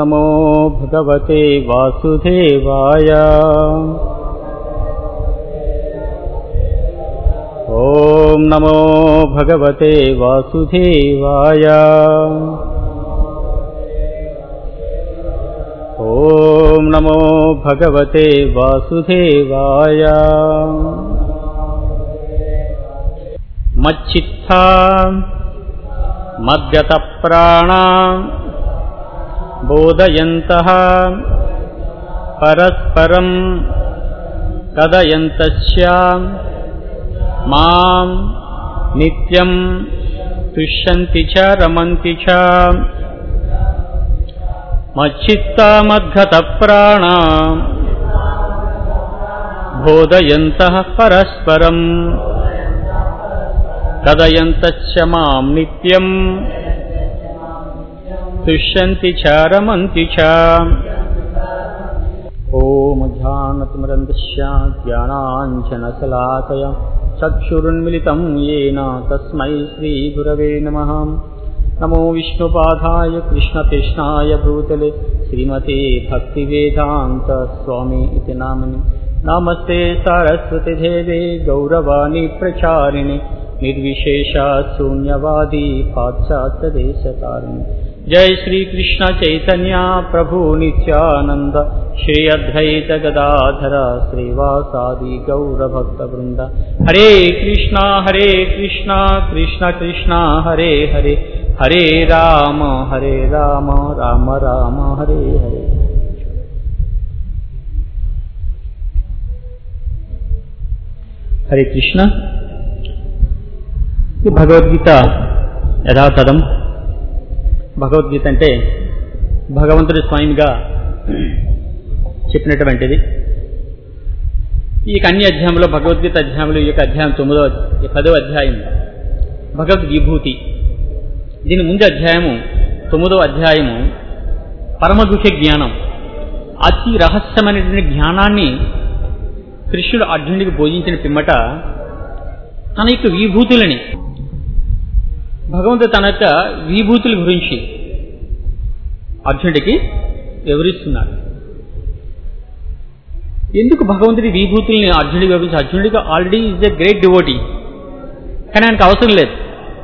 नमो भगवते वासुदेवाय ॐ नमो भगवते वासुदेवाय ॐ नमो भगवते वासुदेवाय मच्चित्ता मद्गतप्राणा बोधयन्तः परस्परम् कदयन्तस्य मां नित्यं तुष्यन्ति च रमन्ति च मच्चित्ता मद्गतप्राणा बोधयन्तः परस्परम् कदयन्तश्च मां नित्यम् तुष्यन्ति च रमन्ति च ॐ ध्यानतिमरन्दस्य ज्ञानाञ्जनशलाकय चक्षुरुन्मिलितं येन तस्मै श्रीगुरवे नमः नमो विष्णुपादाय कृष्णकृष्णाय भूतले श्रीमते भक्तिवेदान्तस्वामी इति नामनि नमस्ते सरस्वतीदेवे गौरवाणी प्रचारिणि निर्विशेषा शून्यवादी पाश्चात्यदेशतारिणि जय श्री कृष्ण चैतन्य प्रभु नित्यानंद श्री अद्वैत गदाधर श्रीवासादि गौरभक्तवृंद हरे कृष्णा हरे कृष्णा कृष्ण कृष्णा हरे हरे हरे राम हरे राम राम राम हरे हरे హరే కృష్ణ ఈ భగవద్గీత యథాతథం భగవద్గీత అంటే భగవంతుడి స్వయంగా చెప్పినటువంటిది ఈ అన్ని అధ్యాయంలో భగవద్గీత అధ్యాయంలో ఈ యొక్క అధ్యాయం తొమ్మిదో పదో అధ్యాయం భగవద్విభూతి దీని ముందు అధ్యాయము తొమ్మిదో అధ్యాయము పరమగుహ్య జ్ఞానం అతి రహస్యమైనటువంటి జ్ఞానాన్ని కృష్ణుడు అర్జునుడికి బోధించిన పిమ్మట తన యొక్క విభూతులని భగవంతుడు తన యొక్క విభూతుల గురించి అర్జునుడికి వివరిస్తున్నాడు ఎందుకు భగవంతుడి విభూతుల్ని అర్జునుడికి వివరించి అర్జునుడికి already is a great devotee కానీ ఆయనకు అవసరం లేదు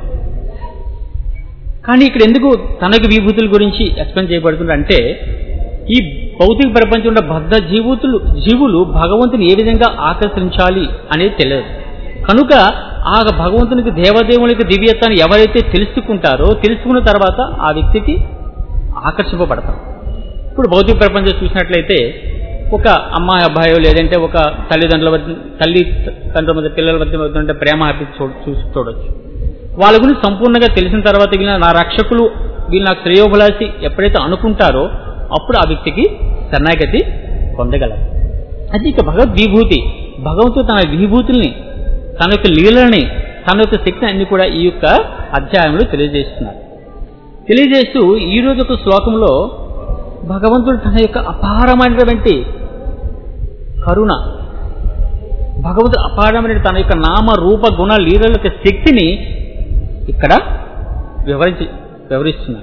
కానీ ఇక్కడ ఎందుకు తనకు విభూతుల గురించి ఎక్స్ప్లెయిన్ చేయబడుతుంది అంటే ఈ భౌతిక ప్రపంచంలో బద్ధ జీవుతులు జీవులు భగవంతుని ఏ విధంగా ఆకర్షించాలి అనేది తెలియదు కనుక ఆ భగవంతునికి దేవదేవునికి దివ్యత్వాన్ని ఎవరైతే తెలుసుకుంటారో తెలుసుకున్న తర్వాత ఆ వ్యక్తికి ఆకర్షింపబడతారు ఇప్పుడు భౌతిక ప్రపంచం చూసినట్లయితే ఒక అమ్మాయి అబ్బాయో లేదంటే ఒక తల్లిదండ్రుల వద్ద తల్లి తండ్రుల మధ్య పిల్లల మధ్య ఉంటే ప్రేమ హ్యాపీ చూసి చూడొచ్చు వాళ్ళ గురించి సంపూర్ణంగా తెలిసిన తర్వాత వీళ్ళ నా రక్షకులు వీళ్ళు నాకు శ్రేయోభిలాషి ఎప్పుడైతే అనుకుంటారో అప్పుడు ఆ వ్యక్తికి శరణాగతి పొందగలరు అది ఇక భగవద్విభూతి భగవంతుడు తన విభూతుల్ని తన యొక్క లీలని తన యొక్క శక్తిని అన్ని కూడా ఈ యొక్క అధ్యాయంలో తెలియజేస్తున్నారు తెలియజేస్తూ ఈ రోజు ఒక శ్లోకంలో భగవంతుడు తన యొక్క అపారమైనటువంటి కరుణ భగవంతుడు అపారమైన తన యొక్క నామ రూప గుణ లీలల యొక్క శక్తిని ఇక్కడ వివరించి వివరిస్తున్నాడు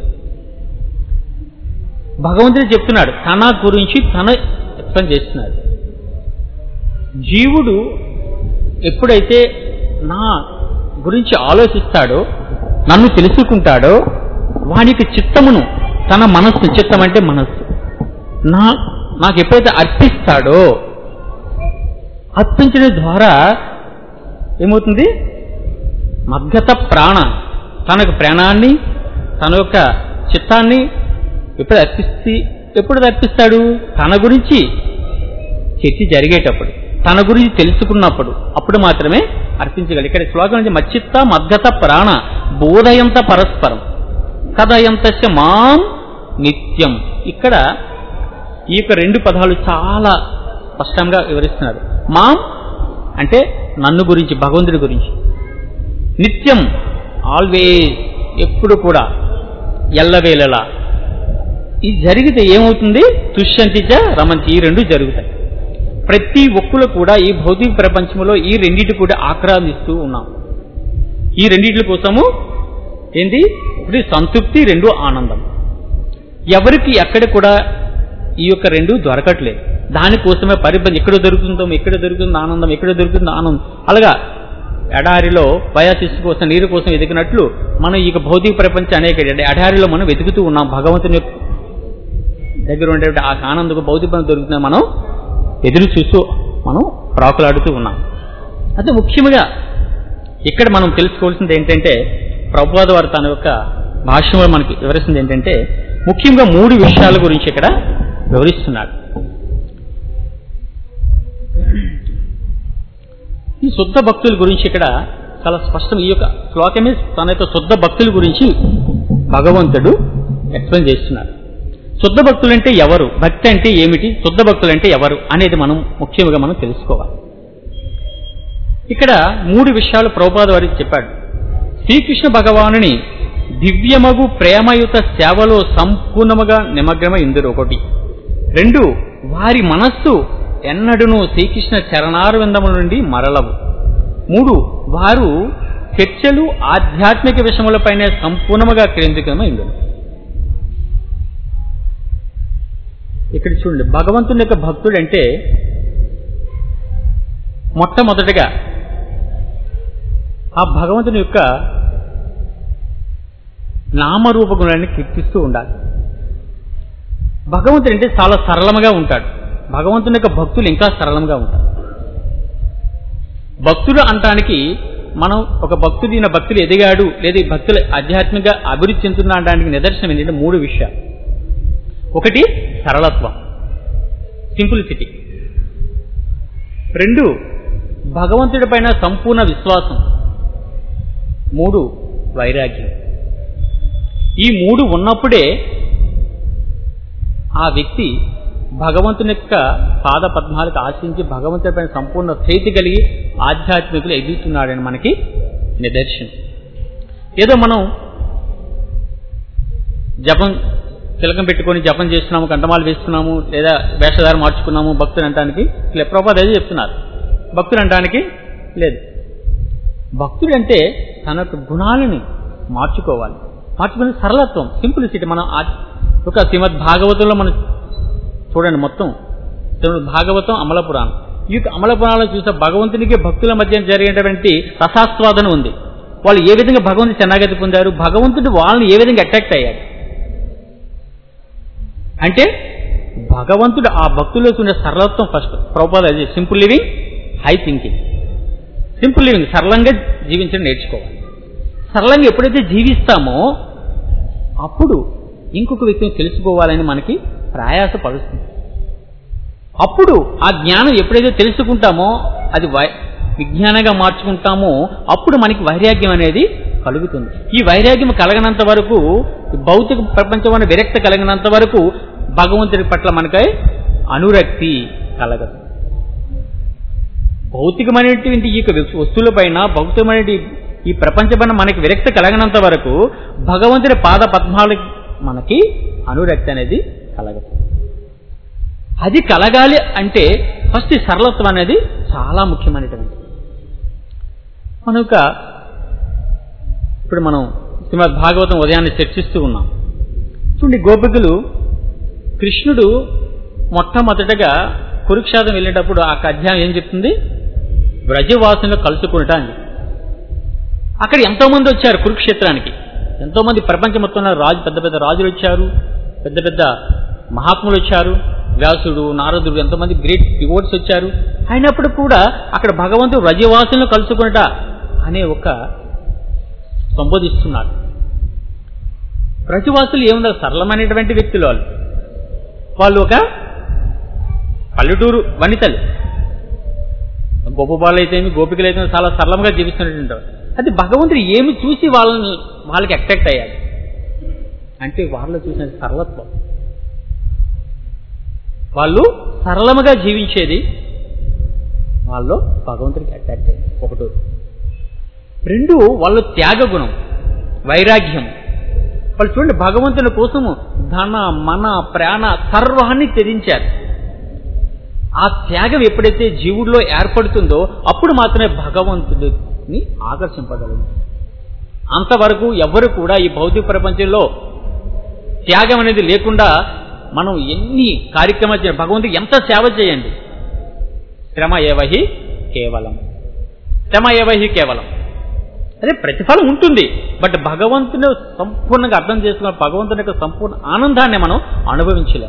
భగవంతుడు చెప్తున్నాడు తన గురించి తన ఎక్స్ప్లెయిన్ చేస్తున్నాడు జీవుడు ఎప్పుడైతే నా గురించి ఆలోచిస్తాడో నన్ను తెలుసుకుంటాడో వాడి యొక్క చిత్తమును తన మనస్సు చిత్తం అంటే మనస్సు నా నాకు ఎప్పుడైతే అర్పిస్తాడో అర్పించడం ద్వారా ఏమవుతుంది మద్గత ప్రాణ తనకు ప్రాణాన్ని తన యొక్క చిత్తాన్ని ఎప్పుడు అర్పిస్తే ఎప్పుడు అర్పిస్తాడు తన గురించి చర్చ జరిగేటప్పుడు తన గురించి తెలుసుకున్నప్పుడు అప్పుడు మాత్రమే అర్పించగలడు ఇక్కడ శ్లోకం నుంచి మచ్చిత్త మద్గత ప్రాణ బోధయంత పరస్పరం కథయంతశ మాం నిత్యం ఇక్కడ ఈ యొక్క రెండు పదాలు చాలా స్పష్టంగా వివరిస్తున్నారు మాం అంటే నన్ను గురించి భగవంతుడి గురించి నిత్యం ఆల్వేస్ ఎప్పుడు కూడా ఎల్లవేళలా ఇది జరిగితే ఏమవుతుంది తుష్యంతిచ రమంతి ఈ రెండు జరుగుతాయి ప్రతి ఒక్కరు కూడా ఈ భౌతిక ప్రపంచంలో ఈ రెండింటి కూడా ఆక్రమిస్తూ ఉన్నాం ఈ రెండింటి కోసము ఏంది ఒకటి సంతృప్తి రెండు ఆనందం ఎవరికి ఎక్కడ కూడా ఈ యొక్క రెండు దొరకట్లేదు దానికోసమే పరిబంధం ఎక్కడ దొరుకుతుందో ఎక్కడ దొరుకుతుందో ఆనందం ఎక్కడ దొరుకుతుందో ఆనందం అలాగా ఎడారిలో వయాశిస్సు కోసం నీరు కోసం వెతికినట్లు మనం ఈ యొక్క భౌతిక ప్రపంచం అనేక ఎడారిలో మనం వెతుకుతూ ఉన్నాం భగవంతుని యొక్క దగ్గర ఉండేటువంటి ఆ ఆనందకు భౌతిక బంధం దొరుకుతుందని మనం ఎదురు చూస్తూ మనం ప్రాకులాడుతూ ఉన్నాం అదే ముఖ్యంగా ఇక్కడ మనం తెలుసుకోవాల్సింది ఏంటంటే ప్రభుపాద వారు తన యొక్క భాష్యంలో మనకి వివరిస్తుంది ఏంటంటే ముఖ్యంగా మూడు విషయాల గురించి ఇక్కడ వివరిస్తున్నాడు ఈ శుద్ధ భక్తుల గురించి ఇక్కడ చాలా స్పష్టం ఈ యొక్క శ్లోకమే తన యొక్క శుద్ధ భక్తుల గురించి భగవంతుడు ఎక్స్ప్లెయిన్ చేస్తున్నాడు శుద్ధ భక్తులంటే ఎవరు భక్తి అంటే ఏమిటి శుద్ధ భక్తులంటే ఎవరు అనేది మనం ముఖ్యంగా మనం తెలుసుకోవాలి ఇక్కడ మూడు విషయాలు ప్రభుపాద వారికి చెప్పాడు శ్రీకృష్ణ భగవానుని దివ్యమగు ప్రేమయుత సేవలో సంపూర్ణముగా నిమగ్నమై ఇందురు ఒకటి రెండు వారి మనస్సు ఎన్నడూను శ్రీకృష్ణ చరణారవిందముల నుండి మరలవు మూడు వారు చర్చలు ఆధ్యాత్మిక విషయములపైనే సంపూర్ణముగా కేంద్రీకరమై ఇందురు ఇక్కడ చూడండి భగవంతుని యొక్క భక్తుడు అంటే మొట్టమొదటిగా ఆ భగవంతుని యొక్క నామరూప గుణాన్ని కీర్తిస్తూ ఉండాలి భగవంతుడు అంటే చాలా సరళంగా ఉంటాడు భగవంతుని యొక్క భక్తులు ఇంకా సరళంగా ఉంటారు భక్తుడు అంటానికి మనం ఒక భక్తుడు ఈయన భక్తులు ఎదిగాడు లేదా ఈ భక్తులు ఆధ్యాత్మిక అభివృద్ధి చెందుతున్న అనడానికి నిదర్శనం ఏంటంటే మూడు విషయాలు ఒకటి సరళత్వం సింపులిసిటీ రెండు భగవంతుడి పైన సంపూర్ణ విశ్వాసం మూడు వైరాగ్యం ఈ మూడు ఉన్నప్పుడే ఆ వ్యక్తి భగవంతుని యొక్క పాద పద్మాలకు ఆశించి భగవంతుడి పైన సంపూర్ణ ప్రీతి కలిగి ఆధ్యాత్మికులు ఎదుగుతున్నాడని మనకి నిదర్శనం ఏదో మనం జపం తిలకం పెట్టుకొని జపం చేస్తున్నాము కంటమాలు వేస్తున్నాము లేదా వేషధారం మార్చుకున్నాము భక్తులు అనడానికి ప్రభుపాద అదే చెప్తున్నారు భక్తులు అనడానికి లేదు భక్తుడు అంటే తన యొక్క గుణాలని మార్చుకోవాలి మార్చుకునే సరళత్వం సింప్లిసిటీ మనం ఒక శ్రీమద్ భాగవతంలో మనం చూడండి మొత్తం శ్రీమద్ భాగవతం అమల పురాణం ఈ యొక్క అమల పురాణంలో చూసే భగవంతునికి భక్తుల మధ్య జరిగేటువంటి రసాస్వాదన ఉంది వాళ్ళు ఏ విధంగా భగవంతుని శరణాగతి పొందారు భగవంతుడు వాళ్ళని ఏ విధంగా అట్రాక్ట్ అయ్యాడు అంటే భగవంతుడు ఆ భక్తుల్లో ఉండే సరళత్వం first Prabhupada simple living high thinking simple living సరళంగా జీవించడం నేర్చుకోవాలి సరళంగా ఎప్పుడైతే జీవిస్తామో అప్పుడు ఇంకొక వ్యక్తిని తెలుసుకోవాలని మనకి ప్రయాస పడుతుంది అప్పుడు ఆ జ్ఞానం ఎప్పుడైతే తెలుసుకుంటామో అది వై విజ్ఞానంగా మార్చుకుంటామో అప్పుడు మనకి వైరాగ్యం అనేది కలుగుతుంది ఈ వైరాగ్యం కలగనంత వరకు భౌతిక ప్రపంచం అనే విరక్తి కలిగినంత వరకు భగవంతుడి పట్ల మనకై అనురక్తి కలగదు భౌతికమైనటువంటి ఈ వస్తువులపైన భౌతికమైన ఈ ప్రపంచపైన మనకి విరక్తి కలగనంత వరకు భగవంతుడి పాద పద్మాలకి మనకి అనురక్తి అనేది కలగదు అది కలగాలి అంటే ఫస్ట్ ఈ సరళత్వం అనేది చాలా ముఖ్యమైనటువంటి కనుక ఇప్పుడు మనం శ్రీమద్ భాగవతం ఉదయాన్నే చర్చిస్తూ ఉన్నాం చూడండి గోపికలు కృష్ణుడు మొట్టమొదటగా కురుక్షేత్రం వెళ్ళేటప్పుడు ఆ అధ్యాయం ఏం చెప్తుంది వ్రజవాసులను కలుసుకునట అని అక్కడ ఎంతోమంది వచ్చారు కురుక్షేత్రానికి ఎంతోమంది ప్రపంచం మొత్తంలో రాజు పెద్ద పెద్ద రాజులు వచ్చారు పెద్ద పెద్ద మహాత్ములు వచ్చారు వ్యాసుడు నారదుడు ఎంతోమంది గ్రేట్ డివోట్స్ వచ్చారు అయినప్పుడు కూడా అక్కడ భగవంతుడు వ్రజవాసులను కలుసుకునట అనే ఒక సంబోధిస్తున్నాడు ప్రతివాసులు ఏముందో సరళమైనటువంటి వ్యక్తులు వాళ్ళు వాళ్ళు ఒక పల్లెటూరు వనితలు గొప్ప బాలు అయితే గోపికలు అయితే చాలా సరళంగా జీవిస్తున్నట్టు అది భగవంతుడు ఏమి చూసి వాళ్ళని వాళ్ళకి అట్రాక్ట్ అయ్యాడు అంటే వాళ్ళు చూసిన సరళత్వం వాళ్ళు సరళముగా జీవించేది వాళ్ళు భగవంతుడికి అట్రాక్ట్ అయ్యింది ఒకటో రెండు వాళ్ళు త్యాగ గుణం వైరాగ్యం వాళ్ళు చూడండి భగవంతుని కోసము ధన మన ప్రాణ సర్వాన్ని త్యజించారు ఆ త్యాగం ఎప్పుడైతే జీవుడిలో ఏర్పడుతుందో అప్పుడు మాత్రమే భగవంతుడిని ఆకర్షింపగలదు అంతవరకు ఎవరు కూడా ఈ భౌతిక ప్రపంచంలో త్యాగం అనేది లేకుండా మనం ఎన్ని కార్యక్రమాలు చేయాలి భగవంతుడికి ఎంత సేవ చేయండి శ్రమ ఏవహి కేవలం శ్రమ ఏవహి కేవలం అదే ప్రతిఫలం ఉంటుంది బట్ భగవంతుని సంపూర్ణంగా అర్థం చేసుకున్న భగవంతుని యొక్క సంపూర్ణ ఆనందాన్ని మనం అనుభవించలేం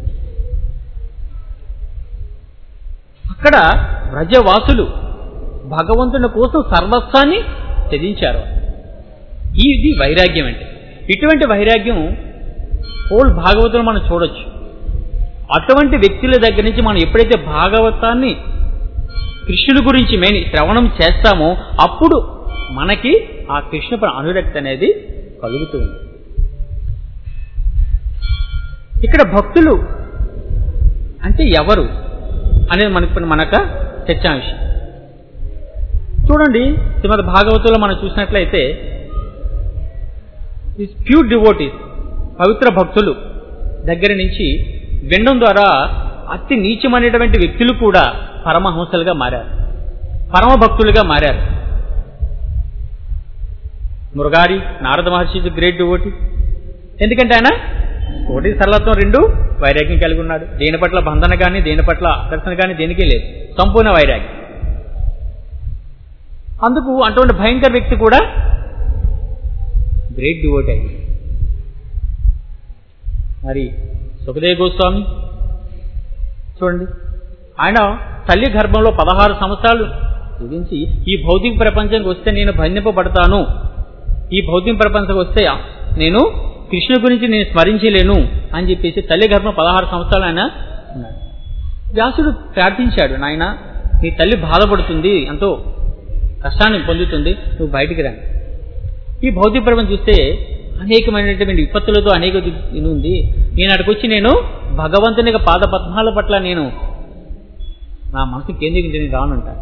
అక్కడ వ్రజవాసులు భగవంతుని కోసం సర్వస్వాన్ని త్యజించారు ఇది వైరాగ్యం అంటే ఇటువంటి వైరాగ్యం హోల్ భాగవతులు మనం చూడొచ్చు అటువంటి వ్యక్తుల దగ్గర నుంచి మనం ఎప్పుడైతే భాగవతాన్ని కృష్ణుడి గురించి మెయిన్ శ్రవణం చేస్తామో అప్పుడు మనకి ఆ కృష్ణ అనురక్తి అనేది కలుగుతూ ఉంది ఇక్కడ భక్తులు అంటే ఎవరు అనేది మనకు మనక చర్చా విషయం చూడండి శ్రీమద్ భాగవతంలో మనం చూసినట్లయితే ప్యూర్ డివోటీస్ పవిత్ర భక్తులు దగ్గర నుంచి వినడం ద్వారా అతి నీచమైనటువంటి వ్యక్తులు కూడా పరమహంసలుగా మారారు పరమ భక్తులుగా మారారు మురగారి నారద మహర్షి గ్రేట్ డివోటీ ఎందుకంటే ఆయన ఒకటి సరళత్వం రెండు వైరాగ్యం కలిగి ఉన్నాడు దేని పట్ల బంధన కానీ దేని పట్ల ఆకర్షణ కానీ దేనికి లేదు సంపూర్ణ వైరాగ్యం అందుకు అటువంటి భయంకర వ్యక్తి కూడా గ్రేట్ డివోట్ అయింది మరి సుఖదేవ్ గోస్వామి చూడండి ఆయన తల్లి గర్భంలో పదహారు సంవత్సరాలు జీవించి ఈ భౌతిక ప్రపంచానికి వస్తే నేను బంధింపబడతాను ఈ భౌతిక ప్రపంచం వస్తే నేను కృష్ణుడి గురించి నేను స్మరించలేను అని చెప్పేసి తల్లి గర్భం పదహారు సంవత్సరాలు ఆయన ఉన్నాడు వ్యాసుడు ప్రార్థించాడు నాయన నీ తల్లి బాధపడుతుంది ఎంతో కష్టాన్ని పొందుతుంది నువ్వు బయటికి రా ఈ భౌతిక ప్రపంచం చూస్తే అనేకమైనటువంటి విపత్తులతో అనేక ఇది ఉంది నేను అక్కడికి వచ్చి నేను భగవంతుని యొక్క పాద పద్మాల పట్ల నేను నా మనసు కేంద్రీకరించి నేను రానుంటాను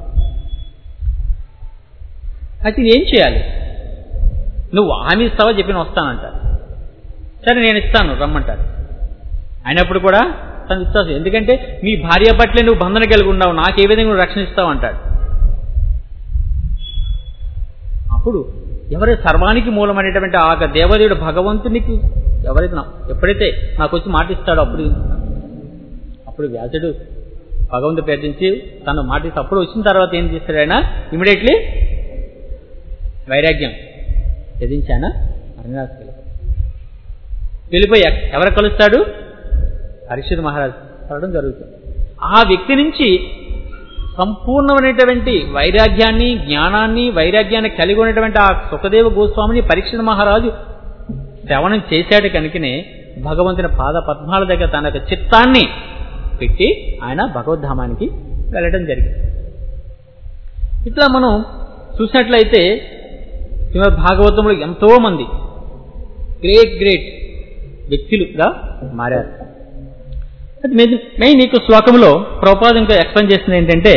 అయితే ఏం చేయాలి నువ్వు హామీ ఇస్తావా చెప్పి నేను వస్తానంటారు సరే నేను ఇస్తాను రమ్మంటారు అయినప్పుడు కూడా తను విశ్వాసం ఎందుకంటే మీ భార్య పట్లే నువ్వు బంధన కలిగి ఉన్నావు నాకు ఏ విధంగా నువ్వు రక్షణ ఇస్తావు అంటాడు అప్పుడు ఎవరైతే సర్వానికి మూలమైనటువంటి ఆ దేవదేవుడు భగవంతునికి ఎవరైతే నా- ఎప్పుడైతే నాకు వచ్చి మాట ఇస్తాడో అప్పుడు అప్పుడు వ్యాసుడు భగవంతుడు ప్రయత్నించి తను మాట ఇస్తే అప్పుడు వచ్చిన తర్వాత ఏం చేస్తాడు ఆయన ఇమీడియట్లీ వైరాగ్యం త్యజించానా అరణ్యాస్ వెళ్ళిపోయి ఎక్- ఎవరు కలుస్తాడు హరిషిత్ మహారాజ్ కలవడం జరుగుతుంది ఆ వ్యక్తి నుంచి సంపూర్ణమైనటువంటి వైరాగ్యాన్ని జ్ఞానాన్ని వైరాగ్యాన్ని కలిగి ఉన్నటువంటి ఆ సుఖదేవ గోస్వామిని పరీక్షిత మహారాజు శ్రవణం చేశాడు కనుకనే భగవంతుని పాద పద్మాల దగ్గర తన యొక్క చిత్తాన్ని పెట్టి ఆయన భగవద్ధామానికి వెళ్ళడం జరిగింది ఇట్లా మనం చూసినట్లయితే శ్రీమద్ భాగవతంలో ఎంతో మంది గ్రేట్ గ్రేట్ వ్యక్తులుగా మారారు అయితే మెయిన్- మెయిన్ నీకు శ్లోకంలో ప్రభుపాద ఇంకా ఎక్స్ప్లెయిన్ చేస్తుంది ఏంటంటే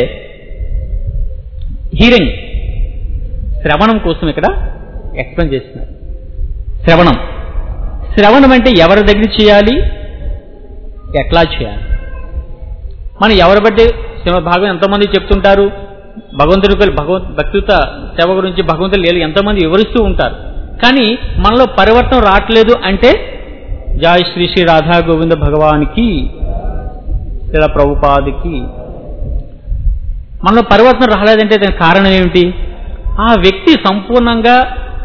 హీరింగ్ శ్రవణం కోసం ఇక్కడ ఎక్స్ప్లెయిన్ చేస్తున్నారు శ్రవణం శ్రవణం అంటే ఎవరి దగ్గర చేయాలి ఎట్లా చేయాలి మనం ఎవరి బట్టి శ్రీమద్ భాగవతం ఎంతోమంది చెప్తుంటారు భగవంతుడి భగవంత్ భక్తుత సేవ గురించి భగవంతుడు లేదు ఎంతోమంది వివరిస్తూ ఉంటారు కానీ మనలో పరివర్తన రావట్లేదు అంటే జై శ్రీ శ్రీ రాధా గోవింద భగవానికి శిల ప్రభుపాదికి మనలో పరివర్తన రాలేదంటే దానికి కారణం ఏమిటి ఆ వ్యక్తి సంపూర్ణంగా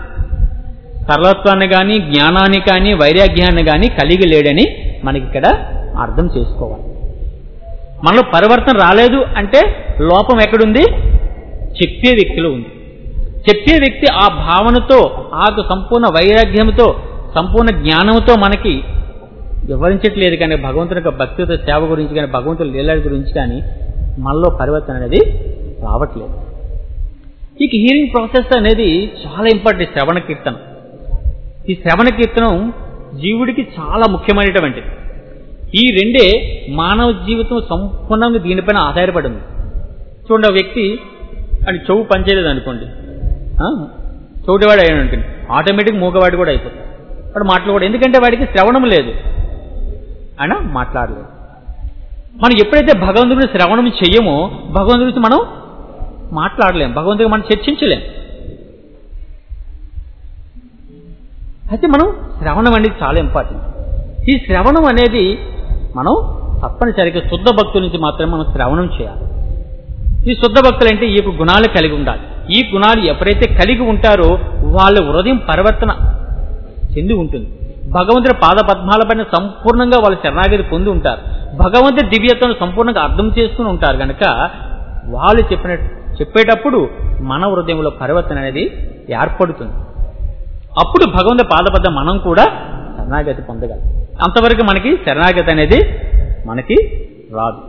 సరళత్వాన్ని కానీ జ్ఞానాన్ని కానీ వైరాగ్యాన్ని కానీ కలిగి లేడని మనకి ఇక్కడ అర్థం చేసుకోవాలి మనలో పరివర్తన రాలేదు అంటే లోపం ఎక్కడుంది చెప్పే వ్యక్తిలో ఉంది చెప్పే వ్యక్తి ఆ భావనతో ఆ సంపూర్ణ వైరాగ్యంతో సంపూర్ణ జ్ఞానంతో మనకి వివరించట్లేదు కానీ భగవంతుని యొక్క భక్తితో సేవ గురించి కానీ భగవంతుని లీలల గురించి కానీ మనలో పరివర్తన అనేది రావట్లేదు ఇక హీరింగ్ ప్రాసెస్ అనేది చాలా ఇంపార్టెంట్ శ్రవణ కీర్తనం ఈ శ్రవణ కీర్తనం జీవుడికి చాలా ముఖ్యమైనటువంటిది ఈ రెండే మానవ జీవితం సంపూర్ణంగా దీనిపైన ఆధారపడి ఉంది చూడండి ఆ వ్యక్తి అని చెవు పనిచేయలేదు అనుకోండి ఆ, చెవిటివాడు అయిన అనుకోండి ఆటోమేటిక్ మూగవాడు కూడా అయిపోతాడు వాడు మాట్లాడు ఎందుకంటే వాడికి శ్రవణం లేదు ఆయన మాట్లాడలేదు మనం ఎప్పుడైతే భగవంతుడిని శ్రవణం చెయ్యమో భగవంతుడి గురించి మనం మాట్లాడలేం భగవంతుడికి మనం చర్చించలేం అయితే మనం శ్రవణం అనేది చాలా ఇంపార్టెంట్ ఈ శ్రవణం అనేది మనం తప్పనిసరిగా శుద్ధ భక్తుల నుంచి మాత్రమే మనం శ్రవణం చేయాలి ఈ శుద్ధ భక్తులు అంటే ఈ యొక్క గుణాలు కలిగి ఉండాలి ఈ గుణాలు ఎప్పుడైతే కలిగి ఉంటారో వాళ్ళ హృదయం పరివర్తన చెంది ఉంటుంది భగవంతుడి పాద పద్మాలపైన సంపూర్ణంగా వాళ్ళు శరణాగతి పొంది ఉంటారు భగవంతుడి దివ్యత్వం సంపూర్ణంగా అర్థం చేసుకుని ఉంటారు కనుక వాళ్ళు చెప్పిన చెప్పేటప్పుడు మన హృదయంలో పరివర్తన అనేది ఏర్పడుతుంది అప్పుడు భగవంతుడి పాదపద్ద మనం కూడా శరణాగతి పొందగలం అంతవరకు మనకి శరణాగతి అనేది మనకి రాదు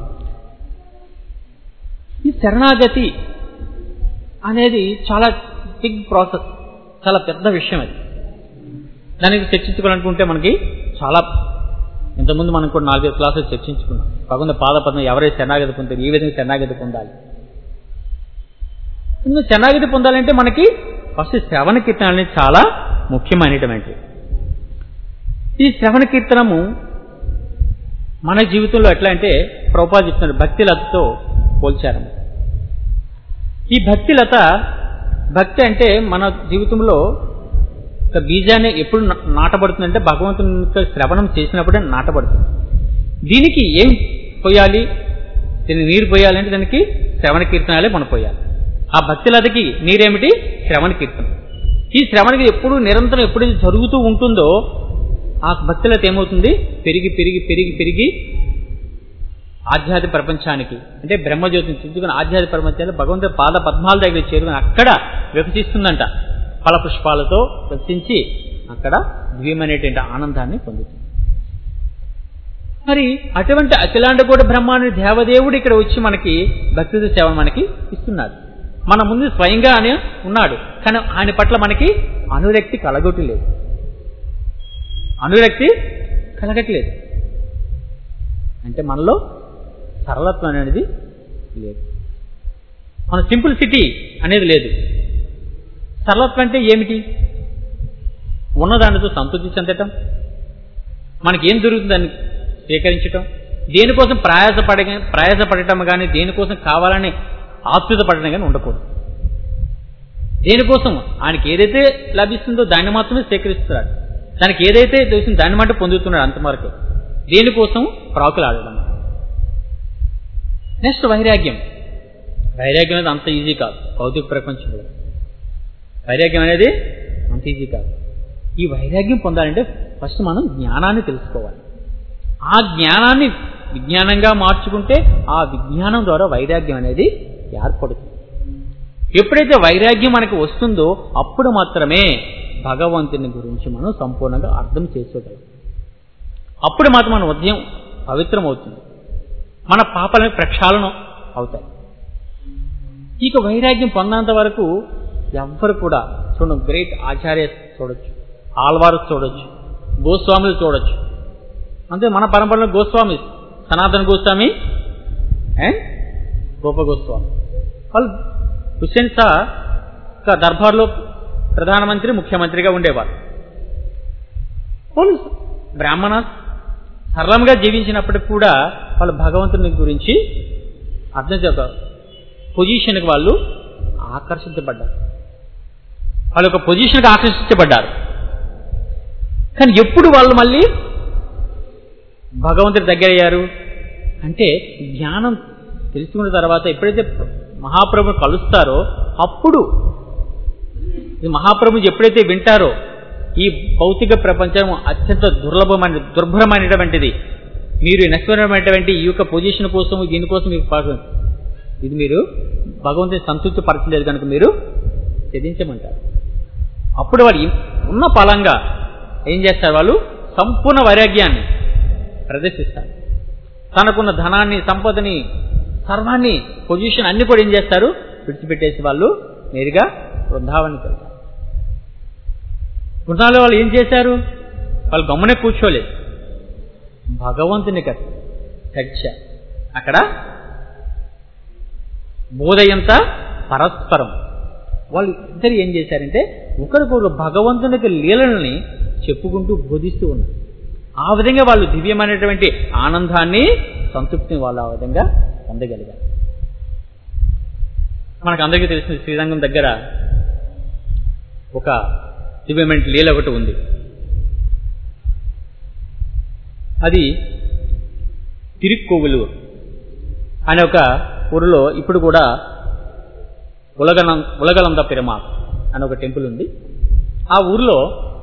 ఈ శరణాగతి అనేది చాలా బిగ్ ప్రాసెస్ చాలా పెద్ద విషయం అది దానికి చర్చించుకోవాలనుకుంటే మనకి చాలా ఇంతకుముందు మనం కూడా నాలుగైదు క్లాసులు చర్చించుకున్నాం కాకుండా పాదపద్మం ఎవరైతే శరణాగతి పొందారు ఏ విధంగా శరణాగతి పొందాలి ఇందులో శరణాగతి పొందాలంటే మనకి ఫస్ట్ శ్రవణ కీర్తన అనేది చాలా ముఖ్యమైనటువంటి ఈ శ్రవణ కీర్తనము మన జీవితంలో ఎట్లా అంటే ప్రభుపా చెప్తున్నారు భక్తి లతతో పోల్చారు ఈ భక్తి లత భక్తి అంటే మన జీవితంలో ఒక బీజాన్ని ఎప్పుడు నా- నాటబడుతుందంటే భగవంతుని యొక్క శ్రవణం చేసినప్పుడే నాటబడుతుంది దీనికి ఏం పోయాలి దీనికి నీరు పోయాలంటే దానికి శ్రవణ కీర్తనాలే మనం పోయాలి ఆ భక్తి లతకి నీరేమిటి శ్రవణ కీర్తన ఈ శ్రవణకి ఎప్పుడు నిరంతరం ఎప్పుడైతే జరుగుతూ ఉంటుందో ఆ భక్తులత ఏమవుతుంది పెరిగి పెరిగి పెరిగి పెరిగి ఆధ్యాత్మిక ప్రపంచానికి అంటే బ్రహ్మజ్యోతిని చించుకుని ఆధ్యాత్మిక ప్రపంచాన్ని భగవంతుడి పాద పద్మాల దగ్గర చేరుకుని అక్కడ వికసిస్తుందంట ఫల పుష్పాలతో వికసించి అక్కడ దివ్యమైనటువంటి ఆనందాన్ని పొందుతుంది మరి అటువంటి అఖిలాండ కూడా బ్రహ్మాండ దేవదేవుడు ఇక్కడ వచ్చి మనకి భక్తితో సేవ మనకి ఇస్తున్నాడు మన ముందు స్వయంగా ఆయన ఉన్నాడు కానీ ఆయన పట్ల మనకి అనురక్తి కలగొట్టలేదు అనురక్తి కలగట్లేదు అంటే మనలో సరళత్వం అనేది లేదు మన సింపుల్సిటీ అనేది లేదు సరళత్వం అంటే ఏమిటి ఉన్నదానితో సంతృప్తి చెందటం మనకి ఏం దొరుకుతుందని స్వీకరించటం దేనికోసం ప్రయాసపడ ప్రయాసపడటం కానీ దేనికోసం కావాలని ఆతృత పడటం కానీ ఉండకూడదు దేనికోసం ఆయనకి ఏదైతే లభిస్తుందో దాన్ని మాత్రమే స్వీకరిస్తున్నాడు దానికి ఏదైతే తెలిసిందో దాన్ని మాట పొందుతున్నాడు అంతవరకు దేనికోసం ప్రాకులు ఆడడం నెక్స్ట్ వైరాగ్యం వైరాగ్యం అనేది అంత ఈజీ కాదు భౌతిక ప్రపంచంలో వైరాగ్యం అనేది అంత ఈజీ కాదు ఈ వైరాగ్యం పొందాలంటే ఫస్ట్ మనం జ్ఞానాన్ని తెలుసుకోవాలి ఆ జ్ఞానాన్ని విజ్ఞానంగా మార్చుకుంటే ఆ విజ్ఞానం ద్వారా వైరాగ్యం అనేది ఏర్పడుతుంది ఎప్పుడైతే వైరాగ్యం మనకి వస్తుందో అప్పుడు మాత్రమే భగవంతుని గురించి మనం సంపూర్ణంగా అర్థం చేసుకోగలం అప్పుడు మాత్రం మన ఉదయం పవిత్రం అవుతుంది మన పాపాలని ప్రక్షాళనం అవుతాయి ఇక వైరాగ్యం పొందినంత వరకు ఎవ్వరు కూడా చూడండి గ్రేట్ ఆచార్య చూడొచ్చు ఆల్వారు చూడొచ్చు గోస్వాములు చూడొచ్చు అంతే మన పరంపరలో గోస్వామి సనాతన గోస్వామి అండ్ గోప గోస్వామి వాళ్ళు హుస్సేన్ షా యొక్క దర్బార్లో ప్రధానమంత్రి ముఖ్యమంత్రిగా ఉండేవారు వాళ్ళు బ్రాహ్మణ సరళంగా జీవించినప్పటికి కూడా వాళ్ళు భగవంతుని గురించి అర్థం చేత పొజిషన్కి వాళ్ళు ఆకర్షించబడ్డారు వాళ్ళ యొక్క పొజిషన్కి ఆకర్షించబడ్డారు కానీ ఎప్పుడు వాళ్ళు మళ్ళీ భగవంతుడి దగ్గర అయ్యారు అంటే జ్ఞానం తెలుసుకున్న తర్వాత ఎప్పుడైతే మహాప్రభుని కలుస్తారో అప్పుడు ఈ మహాప్రభు ఎప్పుడైతే వింటారో ఈ భౌతిక ప్రపంచం అత్యంత దుర్లభమైన దుర్భరమైనటువంటిది మీరు నష్టమైనటువంటి ఈ యొక్క పొజిషన్ కోసం దీనికోసం మీకు పాపం ఇది మీరు భగవంతుని సంతృప్తి పరచలేదు కనుక మీరు త్యజించమంటారు అప్పుడు వాడు ఉన్న ఫలంగా ఏం చేస్తారు వాళ్ళు సంపూర్ణ వైరాగ్యాన్ని ప్రదర్శిస్తారు తనకున్న ధనాన్ని సంపదని సర్వాన్ని పొజిషన్ అన్ని కూడా ఏం చేస్తారు విడిచిపెట్టేసి వాళ్ళు నేరుగా బృందావనికి వెళ్తారు బృందాలో వాళ్ళు ఏం చేశారు వాళ్ళు గమ్మునే కూర్చోలేదు భగవంతుని చర్చ అక్కడ బోధయంతా పరస్పరం వాళ్ళు ఇద్దరు ఏం చేశారంటే ఒకరికొకరు భగవంతునికి లీలల్ని చెప్పుకుంటూ బోధిస్తూ ఉన్నారు ఆ విధంగా వాళ్ళు దివ్యమైనటువంటి ఆనందాన్ని సంతృప్తిని వాళ్ళు ఆ విధంగా పొందగలిగారు మనకు అందరికీ తెలిసిన శ్రీరంగం దగ్గర ఒక దివ్యమైన లీల ఒకటి ఉంది అది తిరుక్కోవులూరు అనే ఒక ఊరిలో ఇప్పుడు కూడా ఉలగనం ఉలగలంద పెరుమాళ్ అనే ఒక టెంపుల్ ఉంది ఆ ఊరిలో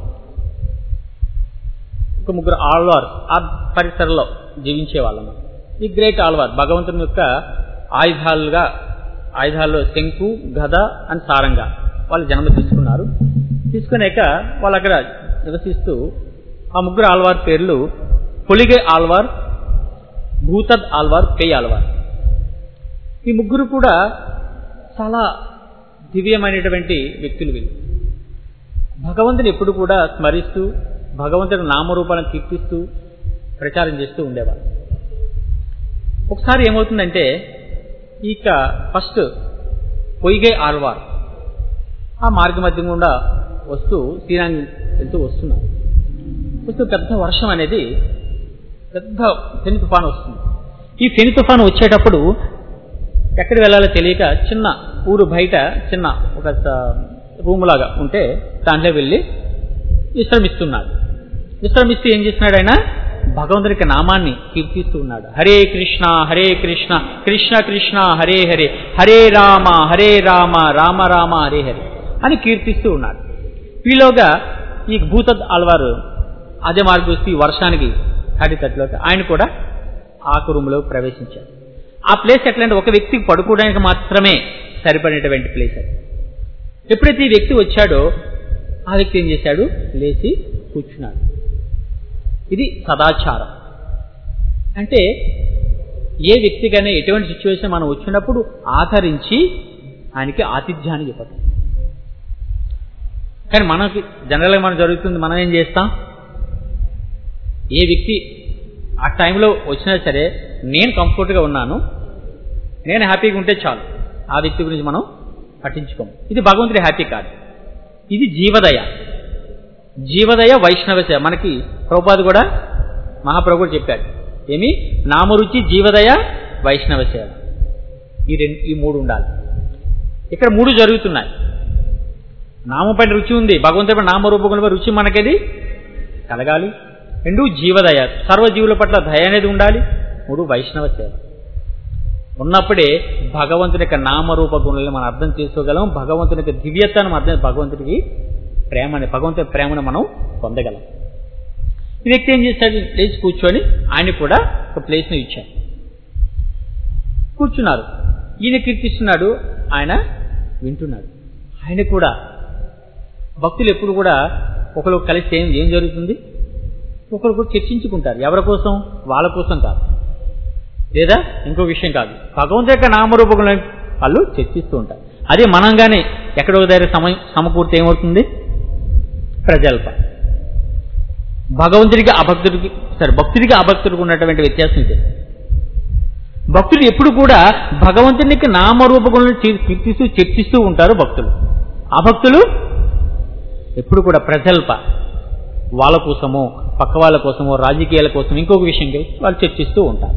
ఒక ముగ్గురు ఆళ్వార్ ఆ పరిసరలో జీవించే వాళ్ళము ఈ గ్రేట్ ఆళ్వార్ భగవంతుని యొక్క ఆయుధాలుగా ఆయుధాల్లో శంకు గద అండ్ సారంగా వాళ్ళు జన్మ తీసుకున్నారు తీసుకున్నాక వాళ్ళు అక్కడ నివసిస్తూ ఆ ముగ్గురు ఆళ్వార్ పేర్లు పొలిగే ఆళ్వార్ భూతద్ ఆళ్వార్ పేయ్ ఆళ్వార్ ఈ ముగ్గురు కూడా చాలా దివ్యమైనటువంటి వ్యక్తులు వీళ్ళు భగవంతుని ఎప్పుడు కూడా స్మరిస్తూ భగవంతుని నామరూపాలను కీర్తిస్తూ ప్రచారం చేస్తూ ఉండేవారు ఒకసారి ఏమవుతుందంటే ఇక ఫస్ట్ పొయ్యిగే ఆల్వార్ ఆ మార్గ మధ్య గుండా వస్తూ శ్రీరంగం వెళ్తూ వస్తున్నారు వస్తూ పెద్ద వర్షం అనేది పెద్ద ఫెని తుఫాను వస్తుంది ఈ ఫెని తుఫాను వచ్చేటప్పుడు ఎక్కడ వెళ్ళాలో తెలియక చిన్న ఊరు బయట చిన్న ఒక రూమ్ లాగా ఉంటే దాంట్లో వెళ్ళి విశ్రమిస్తున్నాడు విశ్రమిస్తూ ఏం చేస్తున్నాడు ఆయన భగవంతునికి నామాన్ని కీర్తిస్తూ ఉన్నాడు హరే కృష్ణ హరే కృష్ణ కృష్ణ కృష్ణ హరే హరే హరే రామ హరే రామ రామ రామ హరే హరే అని కీర్తిస్తూ ఉన్నాడు ఈలోగా ఈ భూత అల్వారు అదే మార్గొస్తూ ఈ వర్షానికి హరితట్లోకి ఆయన కూడా ఆకు రూములో ప్రవేశించాడు ఆ ప్లేస్ ఎట్లంటే ఒక వ్యక్తికి పడుకోవడానికి మాత్రమే సరిపడినటువంటి ప్లేస్ అది ఎప్పుడైతే ఈ వ్యక్తి వచ్చాడో ఆ వ్యక్తి ఏం చేశాడు లేచి కూర్చున్నాడు ఇది సదాచారం అంటే ఏ వ్యక్తికైనా ఎటువంటి సిచ్యువేషన్ మనం వచ్చినప్పుడు ఆదరించి ఆయనకి ఆతిథ్యాన్ని ఇవ్వటం కానీ మనకి జనరల్గా మనం జరుగుతుంది మనం ఏం చేస్తాం ఏ వ్యక్తి ఆ టైంలో వచ్చినా సరే నేను కంఫర్ట్గా ఉన్నాను నేను హ్యాపీగా ఉంటే చాలు ఆ వ్యక్తి గురించి మనం పట్టించుకోము ఇది భగవంతుడి హ్యాపీ కాదు ఇది జీవదయ జీవదయ వైష్ణవ సేవ మనకి ప్రభుపాది కూడా మహాప్రభు కూడా చెప్పాడు ఏమి నామరుచి జీవదయ వైష్ణవ సేవ ఈ రెండు ఈ మూడు ఉండాలి ఇక్కడ మూడు జరుగుతున్నాయి నామం పైన రుచి ఉంది భగవంతుడి నామరూపంలో రుచి మనకేది కలగాలి రెండు జీవదయ సర్వజీవుల పట్ల దయ అనేది ఉండాలి మూడు వైష్ణవ సేవ ఉన్నప్పుడే భగవంతుని యొక్క నామరూప గుణాలను మనం అర్థం చేసుకోగలం భగవంతుని యొక్క దివ్యతను అర్థం భగవంతుడికి ప్రేమని భగవంతుని ప్రేమను మనం పొందగలం ఈ వ్యక్తి ఏం చేశాడు లేచి కూర్చొని ఆయన కూడా ఒక ప్లేస్ని ఇచ్చాడు కూర్చున్నారు ఈయన కీర్తిస్తున్నాడు ఆయన వింటున్నాడు ఆయన కూడా భక్తులు ఎప్పుడు కూడా ఒకరు కలిసి ఏం ఏం జరుగుతుంది ఒకరు కూడా చర్చించుకుంటారు ఎవరి కోసం వాళ్ళ కోసం కాదు లేదా ఇంకో విషయం కాదు భగవంతు యొక్క నామరూపకులను వాళ్ళు చర్చిస్తూ ఉంటారు అదే మనంగానే ఎక్కడో దగ్గర సమయం సమకూర్తి ఏమవుతుంది ప్రజల్ప భగవంతుడికి అభక్తుడికి సరే భక్తుడికి అభక్తుడికి ఉన్నటువంటి వ్యత్యాసం ఇది భక్తులు ఎప్పుడు కూడా భగవంతునికి నామరూపకులను కీర్తిస్తూ చర్చిస్తూ ఉంటారు భక్తులు అభక్తులు ఎప్పుడు కూడా ప్రజల్ప వాళ్ళ కోసమో పక్క వాళ్ళ కోసమో రాజకీయాల కోసం ఇంకొక విషయం వాళ్ళు చర్చిస్తూ ఉంటారు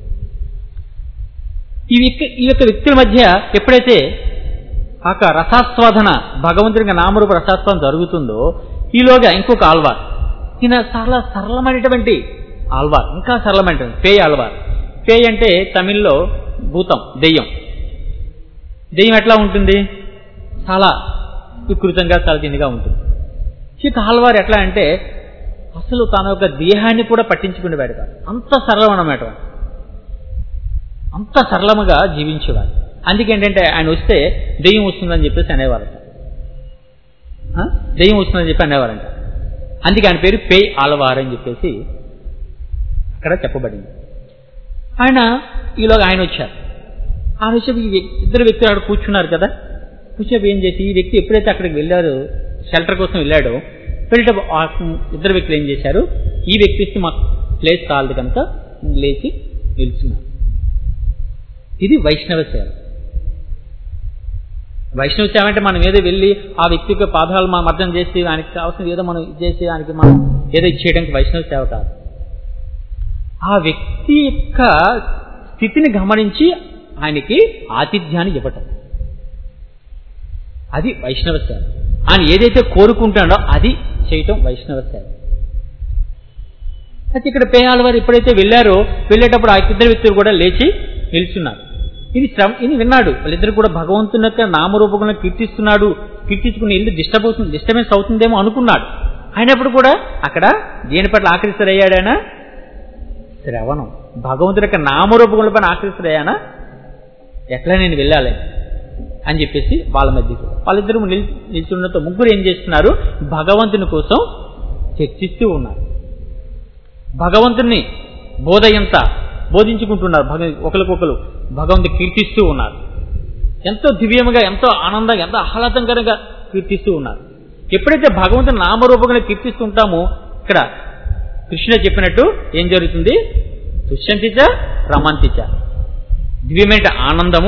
ఈ వ్యక్తి ఈ యొక్క వ్యక్తుల మధ్య ఎప్పుడైతే ఆ రసాస్వాదన భగవంతుడికి నామరూప రసాస్వాదన జరుగుతుందో ఈలోగా ఇంకొక ఆల్వార్ ఈయన చాలా సరళమైనటువంటి ఆల్వార్ ఇంకా సరళమైన పేయ్ ఆల్వార్ పేయ్ అంటే తమిళ్లో భూతం దెయ్యం దెయ్యం ఎట్లా ఉంటుంది చాలా వికృతంగా చాలా దీనిగా ఉంటుంది ఇక ఆల్వార్ ఎట్లా అంటే అసలు తన యొక్క దేహాన్ని కూడా పట్టించుకునేవాడు కాదు అంత సరళం అన్నమాట అంత సరళముగా జీవించేవారు అందుకేంటంటే ఆయన వస్తే దెయ్యం వస్తుందని చెప్పేసి అనేవారట దెయ్యం వస్తుందని చెప్పి అనేవారంట అందుకే ఆయన పేరు పేయ్ ఆలవార్ అని చెప్పేసి అక్కడ చెప్పబడింది ఆయన ఈలోగా ఆయన వచ్చారు ఆయన వచ్చి ఇద్దరు వ్యక్తులు అక్కడ కూర్చున్నారు కదా కూర్చోబి ఏం చేసి ఈ వ్యక్తి ఎప్పుడైతే అక్కడికి వెళ్ళారో షెల్టర్ కోసం వెళ్ళాడో వెళ్ళట ఇద్దరు వ్యక్తులు ఏం చేశారు ఈ వ్యక్తి ఇస్తే మాకు ప్లేస్ కాలదు కనుక లేచి నిల్చున్నారు ఇది వైష్ణవ సేవ వైష్ణవ సేవ అంటే మనం ఏదో వెళ్ళి ఆ వ్యక్తి యొక్క పాదాలు మనం అర్థం చేసి ఆయనకి కావాల్సిన ఏదో మనం చేసి ఆయనకి మనం ఏదో ఇచ్చేయడానికి వైష్ణవ సేవ కాదు ఆ వ్యక్తి యొక్క స్థితిని గమనించి ఆయనకి ఆతిథ్యాన్ని ఇవ్వటం అది వైష్ణవ సేవ ఆయన ఏదైతే కోరుకుంటాడో అది చేయటం వైష్ణవ సేవ అయితే ఇక్కడ పేయాల వారు ఎప్పుడైతే వెళ్ళారో వెళ్ళేటప్పుడు ఆ ఇద్దరు వ్యక్తులు కూడా లేచి నిల్చున్నారు ఇది శ్రమ ఇది విన్నాడు వాళ్ళిద్దరు కూడా భగవంతుని యొక్క నామరూపంగా కీర్తిస్తున్నాడు కీర్తించుకుని ఇల్లు డిస్టర్బ్ అవుతుంది డిస్టర్బెన్స్ అవుతుందేమో అనుకున్నాడు అయినప్పుడు కూడా అక్కడ దేని పట్ల ఆకర్షితుడయ్యాడైనా శ్రవణం భగవంతుడి యొక్క నామరూపముల పైన ఆకర్షితుడయ్యానా ఎట్లా నేను వెళ్ళాలి అని చెప్పేసి వాళ్ళ మధ్యకు వాళ్ళిద్దరు నిల్ నిల్చున్నతో ముగ్గురు ఏం చేస్తున్నారు భగవంతుని కోసం చర్చిస్తూ ఉన్నారు భగవంతుని బోధ ఎంత బోధించుకుంటున్నారు భగ ఒకరికొకరు భగవంతుని కీర్తిస్తూ ఉన్నారు ఎంతో దివ్యముగా ఎంతో ఆనందంగా ఎంతో ఆహ్లాదకరంగా కీర్తిస్తూ ఉన్నారు ఎప్పుడైతే భగవంతుని నామరూపంగా కీర్తిస్తుంటామో ఇక్కడ కృష్ణ చెప్పినట్టు ఏం జరుగుతుంది దుష్యంతిచ రమంతిచ దివ్యమైన ఆనందము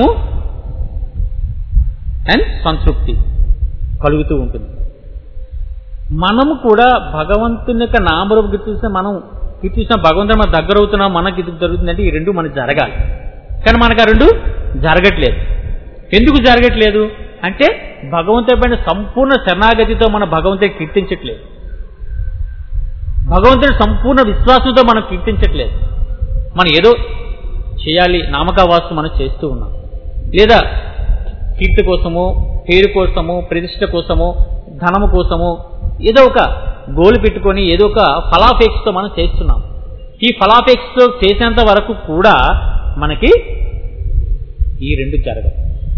అండ్ సంతృప్తి కలుగుతూ ఉంటుంది మనము కూడా భగవంతుని యొక్క నామరూపం కీర్తిస్తే మనం కీర్తిస్తున్న భగవంతుని మన దగ్గర అవుతున్నాం మనకి ఇది జరుగుతుందంటే ఈ రెండు మనకు జరగాలి కానీ మనకు ఆ రెండు జరగట్లేదు ఎందుకు జరగట్లేదు అంటే భగవంతుడి పైన సంపూర్ణ శరణాగతితో మన భగవంతుని కీర్తించట్లేదు భగవంతుని సంపూర్ణ విశ్వాసంతో మనం కీర్తించట్లేదు మనం ఏదో చేయాలి నామకావాసం మనం చేస్తూ ఉన్నాం లేదా కీర్తి కోసము పేరు కోసము ప్రతిష్ట కోసము ధనము కోసము ఏదో ఒక గోలు పెట్టుకొని ఏదో ఒక ఫలాపేక్షతో మనం చేస్తున్నాం ఈ ఫలాపేక్షతో చేసేంత వరకు కూడా మనకి ఈ రెండు జరగవు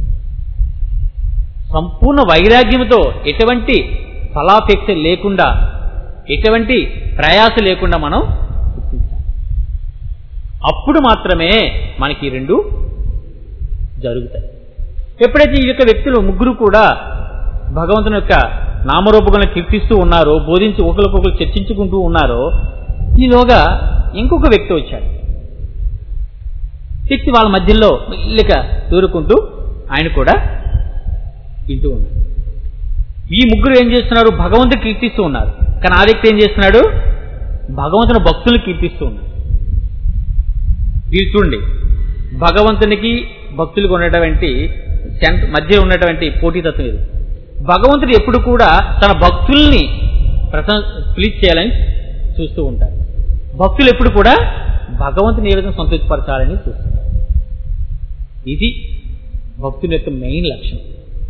సంపూర్ణ వైరాగ్యంతో ఎటువంటి ఫలాపేక్ష లేకుండా ఎటువంటి ప్రయాస లేకుండా మనం అప్పుడు మాత్రమే మనకి ఈ రెండు జరుగుతాయి ఎప్పుడైతే ఈ యొక్క వ్యక్తులు ముగ్గురు కూడా భగవంతుని యొక్క నామరూపకులను కీర్తిస్తూ ఉన్నారో బోధించి ఒకరికొకరు చర్చించుకుంటూ ఉన్నారో ఈలోగా ఇంకొక వ్యక్తి వచ్చాడు వ్యక్తి వాళ్ళ మధ్యలో మెల్లిక దూరుకుంటూ ఆయన కూడా వింటూ ఉన్నాడు ఈ ముగ్గురు ఏం చేస్తున్నారు భగవంతుని కీర్తిస్తూ ఉన్నారు కానీ ఆ వ్యక్తి ఏం చేస్తున్నాడు భగవంతుని భక్తులు కీర్తిస్తూ ఉన్నాడు వీళ్ళు చూడండి భగవంతునికి భక్తులకు ఉన్నటువంటి సెంట్ మధ్య ఉన్నటువంటి పోటీతత్వం ఇది భగవంతుడు ఎప్పుడు కూడా తన భక్తుల్ని ప్రశం ప్లీజ్ చేయాలని చూస్తూ ఉంటారు భక్తులు ఎప్పుడు కూడా భగవంతుని ఏ విధంగా సంతృప్తిపరచాలని చూస్తారు ఇది భక్తుని యొక్క మెయిన్ లక్ష్యం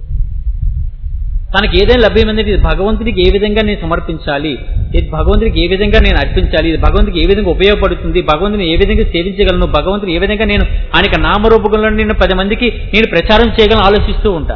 తనకి ఏదైనా లభ్యమైందంటే ఇది భగవంతుడికి ఏ విధంగా నేను సమర్పించాలి ఇది భగవంతుడికి ఏ విధంగా నేను అర్పించాలి ఇది భగవంతుడికి ఏ విధంగా ఉపయోగపడుతుంది భగవంతుని ఏ విధంగా సేవించగలను భగవంతుని ఏ విధంగా నేను ఆయనకి నామరూపంలో నేను పది మందికి నేను ప్రచారం చేయగలను ఆలోచిస్తూ ఉంటా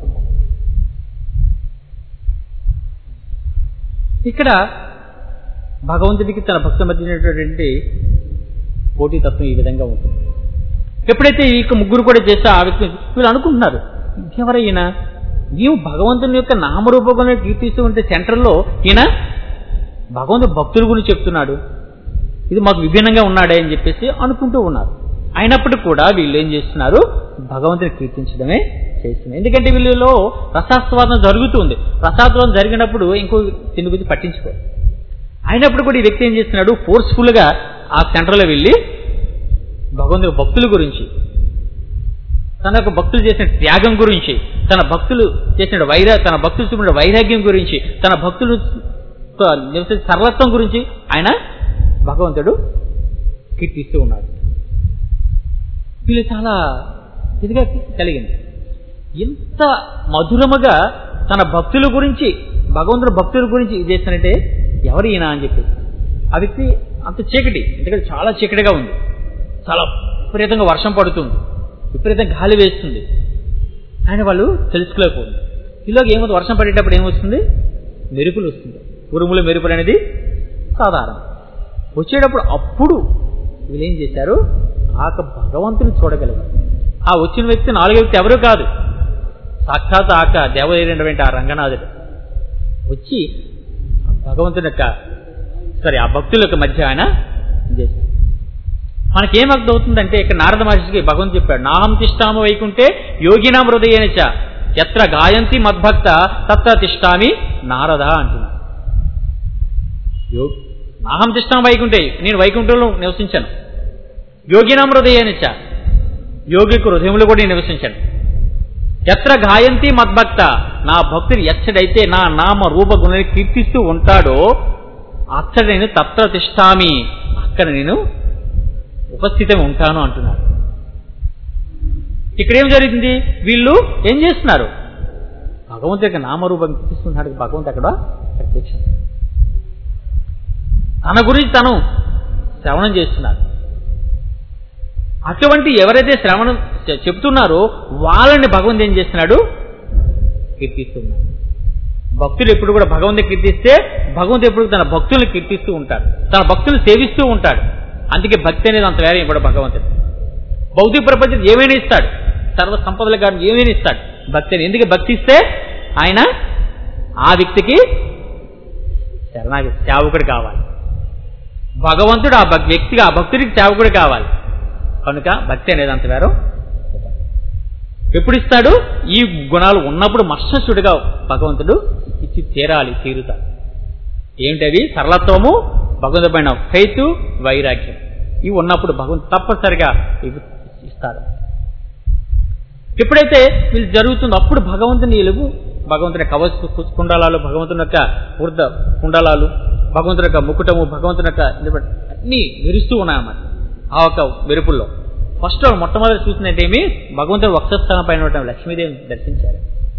ఇక్కడ భగవంతుడికి తన భక్తుల మధ్య ఉన్నటువంటి పోటీతత్వం ఈ విధంగా ఉంటుంది ఎప్పుడైతే ఈ యొక్క ముగ్గురు కూడా చేస్తే ఆ వ్యక్తి వీళ్ళు అనుకుంటున్నారు ఎవరైనా నీవు భగవంతుని యొక్క నామరూపంగా కీర్తిస్తూ ఉంటే సెంటర్లో ఈయన భగవంతుడు భక్తుల గురించి చెప్తున్నాడు ఇది మాకు విభిన్నంగా ఉన్నాడే అని చెప్పేసి అనుకుంటూ ఉన్నారు అయినప్పటికీ కూడా వీళ్ళు ఏం చేస్తున్నారు భగవంతుని కీర్తించడమే చేస్తున్నారు ఎందుకంటే వీళ్ళలో రసాస్వాదం జరుగుతుంది రసాస్వాదం జరిగినప్పుడు ఇంకో తిని గురించి పట్టించుకోరు అయినప్పుడు కూడా ఈ వ్యక్తి ఏం చేస్తున్నాడు ఫోర్స్ఫుల్గా ఆ సెంటర్లో వెళ్ళి భగవంతుని భక్తుల గురించి తన యొక్క భక్తులు చేసిన త్యాగం గురించి తన భక్తులు చేసిన వైరా తన భక్తులు చూపిన వైరాగ్యం గురించి తన భక్తులు నివసించే సరళత్వం గురించి ఆయన భగవంతుడు కీర్తిస్తూ ఉన్నాడు వీళ్ళు చాలా ఇదిగా కలిగింది ఎంత మధురముగా తన భక్తుల గురించి భగవంతుడు భక్తుల గురించి ఇది చేస్తానంటే ఎవరు ఈయన అని చెప్పేసి ఆ వ్యక్తి అంత చీకటి ఎందుకంటే చాలా చీకటిగా ఉంది చాలా విపరీతంగా వర్షం పడుతుంది విపరీతంగా గాలి వేస్తుంది ఆయన వాళ్ళు తెలుసుకోలేకపోతుంది ఈలోకి ఏమవుతుంది వర్షం పడేటప్పుడు ఏమొస్తుంది మెరుపులు వస్తుంది ఉరుములు మెరుపులు అనేది సాధారణం వచ్చేటప్పుడు అప్పుడు వీళ్ళు ఏం చేశారు ఆక భగవంతుని చూడగలిగారు ఆ వచ్చిన వ్యక్తి నాలుగో వ్యక్తి ఎవరు కాదు సాక్షాత్ ఆక దేవదైనటువంటి ఆ రంగనాథుడు వచ్చి భగవంతుని యొక్క సారీ ఆ భక్తుల యొక్క మధ్య ఆయన చేశారు మనకేం అర్థం అవుతుందంటే ఇక్కడ నారద మహర్షికి భగవంతుడు చెప్పాడు నాహం తిష్టామ వైకుంటే యోగినాం హృదయనిచ ఎత్ర గాయంతి మద్భక్త తత్ర తిష్టామి నారద అంటున్నాడు నాహం తిష్టాం వైకుంటే నేను వైకుంఠంలో నివసించాను యోగినాం హృదయనిచ యోగికు హృదయంలో కూడా నేను నివసించాను ఎత్ర గాయంతి మద్భక్త నా భక్తుడు ఎచ్చడైతే నా నామ రూప గుణాన్ని కీర్తిస్తూ ఉంటాడో అక్కడ నేను తత్ర తిష్టామి అక్కడ నేను ఉపస్థితం ఉంటాను అంటున్నాడు ఇక్కడ ఏం జరిగింది వీళ్ళు ఏం చేస్తున్నారు భగవంతు యొక్క నామరూపం కీర్తిస్తున్నాడు భగవంతు అక్కడ ప్రత్యక్షం తన గురించి తను శ్రవణం చేస్తున్నారు అటువంటి ఎవరైతే శ్రవణం చె- చెప్తున్నారో వాళ్ళని భగవంతు ఏం చేస్తున్నాడు కీర్తిస్తున్నాడు భక్తులు ఎప్పుడు కూడా భగవంతుని కీర్తిస్తే భగవంతుడు ఎప్పుడు తన భక్తుల్ని కీర్తిస్తూ ఉంటాడు తన భక్తులను సేవిస్తూ ఉంటాడు అందుకే భక్తి అనేది అంత వేరే ఇప్పుడు భగవంతుడు భౌతిక ప్రపంచం ఏమైనా ఇస్తాడు సర్వ సంపదలు కానీ ఏమైనా ఇస్తాడు భక్తి అని ఎందుకు భక్తి ఇస్తే ఆయన ఆ వ్యక్తికి శరణాగతి సేవకుడు కావాలి భగవంతుడు ఆ భక్- వ్యక్తికి ఆ భక్తుడికి సేవకుడు కావాలి కనుక భక్తి అనేది అంత వేరు ఎప్పుడు ఇస్తాడు ఈ గుణాలు ఉన్నప్పుడు మత్స్యుడిగా భగవంతుడు ఇచ్చి తీరాలి తీరుతాడు ఏమిటవి సరళత్వము భగవంతుడి పైన ఫెయిత్ వైరాగ్యం ఇవి ఉన్నప్పుడు భగవంతుడు తప్పనిసరిగా ఇవి ఇస్తాడు ఎప్పుడైతే వీళ్ళు జరుగుతుందో అప్పుడు భగవంతుని ఎలుగు భగవంతుని కవచ కుండలాలు భగవంతుని యొక్క వృద్ధ కుండలాలు భగవంతుని యొక్క ముకుటము భగవంతుని యొక్క నిలబడి అన్నీ మెరుస్తూ ఉన్నాయన్నమాట ఆ ఒక మెరుపుల్లో ఫస్ట్ వాళ్ళు మొట్టమొదటి చూసినట్టేమి భగవంతుడు వక్షస్థానం పైన ఉన్న లక్ష్మీదేవిని దర్శించారు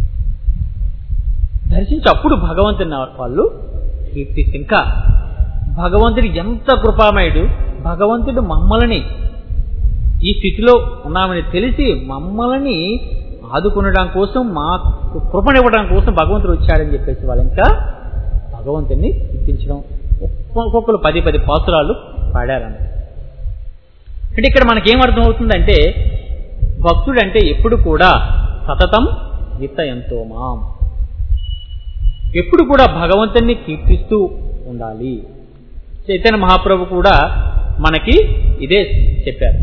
దర్శించి అప్పుడు భగవంతుని వాళ్ళు కీర్తిస్తే ఇంకా భగవంతుడు ఎంత కృపామయుడు భగవంతుడు మమ్మల్ని ఈ స్థితిలో ఉన్నామని తెలిసి మమ్మల్ని ఆదుకునడం కోసం మా కృపనివ్వడం కోసం భగవంతుడు వచ్చాడని చెప్పేసి వాళ్ళు ఇంకా భగవంతుని కీర్తించడం ఒక్కొక్కరు పది పది పాసురాలు పాడారన్నమాట అంటే ఇక్కడ మనకేం అర్థం అవుతుందంటే భక్తుడు అంటే ఎప్పుడు కూడా సతతం విత్తయంతో మాం ఎప్పుడు కూడా భగవంతుని కీర్తిస్తూ ఉండాలి చైతన్య మహాప్రభు కూడా మనకి ఇదే చెప్పారు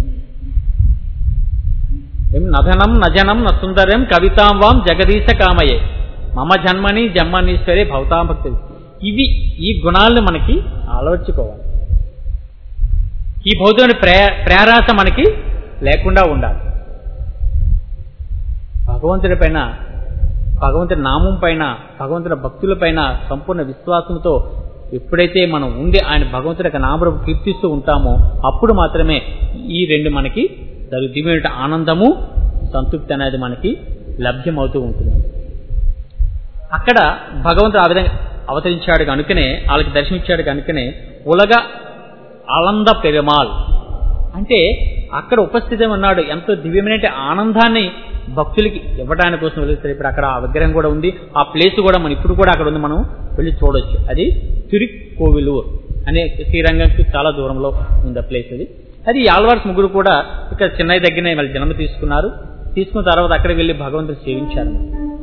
ఏం నధనం నజనం నసుందరం కవితాం వాం జగదీశ కామయే మమ జన్మని జన్మనీశ్వరే భవతాం భక్తులు ఇవి ఈ గుణాలను మనకి అలవర్చుకోవాలి ఈ భౌతికమైన ప్రే ప్రేరాస మనకి లేకుండా ఉండాలి భగవంతుడి పైన భగవంతుడి నామం పైన భగవంతుడి భక్తుల పైన సంపూర్ణ విశ్వాసంతో ఎప్పుడైతే మనం ఉండి ఆయన భగవంతుడి యొక్క నామరూపం కీర్తిస్తూ ఉంటామో అప్పుడు మాత్రమే ఈ రెండు మనకి దివ్యమైన ఆనందము సంతృప్తి అనేది మనకి లభ్యమవుతూ ఉంటుంది అక్కడ భగవంతుడు ఆ విధంగా అవతరించాడు కనుకనే వాళ్ళకి దర్శనమిచ్చాడు కనుకనే ఉలగ ఆనంద పెరుమాల్ అంటే అక్కడ ఉపస్థితం ఉన్నాడు ఎంతో దివ్యమైన ఆనందాన్ని భక్తులకి ఇవ్వడానికి కోసం వెళ్తారు ఇప్పుడు అక్కడ ఆ విగ్రహం కూడా ఉంది ఆ ప్లేస్ కూడా మనం ఇప్పుడు కూడా అక్కడ ఉంది మనం వెళ్ళి చూడొచ్చు అది తిరుక్కోవిలూర్ అనే శ్రీరంగంకి చాలా దూరంలో ఉంది ఆ ప్లేస్ అది అది ఆల్వార్స్ ముగ్గురు కూడా ఇక్కడ చెన్నై దగ్గరనే వాళ్ళు జన్మ తీసుకున్నారు తీసుకున్న తర్వాత అక్కడికి వెళ్ళి భగవంతుడు సేవించారు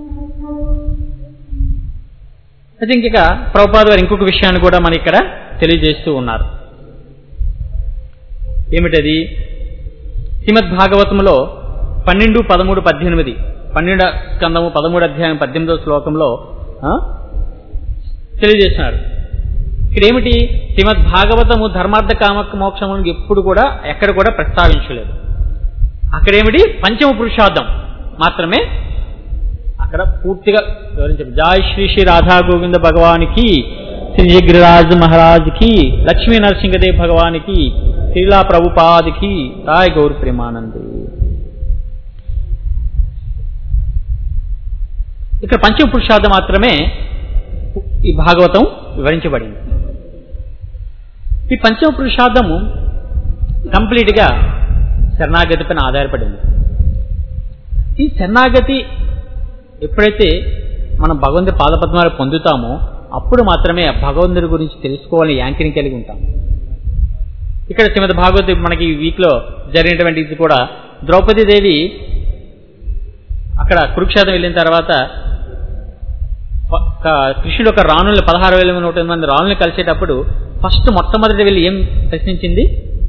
అయితే ఇంక ప్రభుపాద వారు ఇంకొక విషయాన్ని కూడా మన ఇక్కడ తెలియజేస్తూ ఉన్నారు ఏమిటది శ్రీమద్ భాగవతంలో పన్నెండు పదమూడు పద్దెనిమిది పన్నెండు స్కందము పదమూడు అధ్యాయం పద్దెనిమిదో శ్లోకంలో ఆ, తెలియజేస్తున్నారు ఇక్కడ ఏమిటి శ్రీమద్ భాగవతము ధర్మార్థ కామ మోక్షములను ఎప్పుడు కూడా ఎక్కడ కూడా ప్రస్తావించలేదు అక్కడేమిటి పంచమ పురుషార్థం మాత్రమే అక్కడ పూర్తిగా వివరించారు జాయ్ శ్రీ శ్రీ రాధా గోవింద భగవానికి శ్రీ జిగ్రరాజ్ మహారాజ్కి లక్ష్మీ నరసింహదేవ్ భగవానికి శ్రీలా ప్రభుపాదికి తాయ్ గౌర్ ప్రేమానంద్ ఇక్కడ పంచమ పురుషార్థం మాత్రమే ఈ భాగవతం వివరించబడింది ఈ పంచమ పురుషార్థము కంప్లీట్గా శరణాగతి పైన ఆధారపడింది ఈ శరణాగతి ఎప్పుడైతే మనం భగవంతుడి పాదపద్మాలు పొందుతామో అప్పుడు మాత్రమే ఆ భగవంతుడి గురించి తెలుసుకోవాలని యాంకిని కలిగి ఉంటాం ఇక్కడ శ్రీమద్ భాగవతి మనకి ఈ వీక్లో జరిగినటువంటి ఇది కూడా ద్రౌపదీదేవి అక్కడ కురుక్షేత్రం వెళ్ళిన తర్వాత ప- క- కృష్ణుడు ఒక రాణుల్ని పదహారు వేల నూట ఎనిమిది మంది రాణుల్ని కలిసేటప్పుడు ఫస్ట్ మొట్టమొదటి వెళ్ళి ఏం ప్రశ్నించింది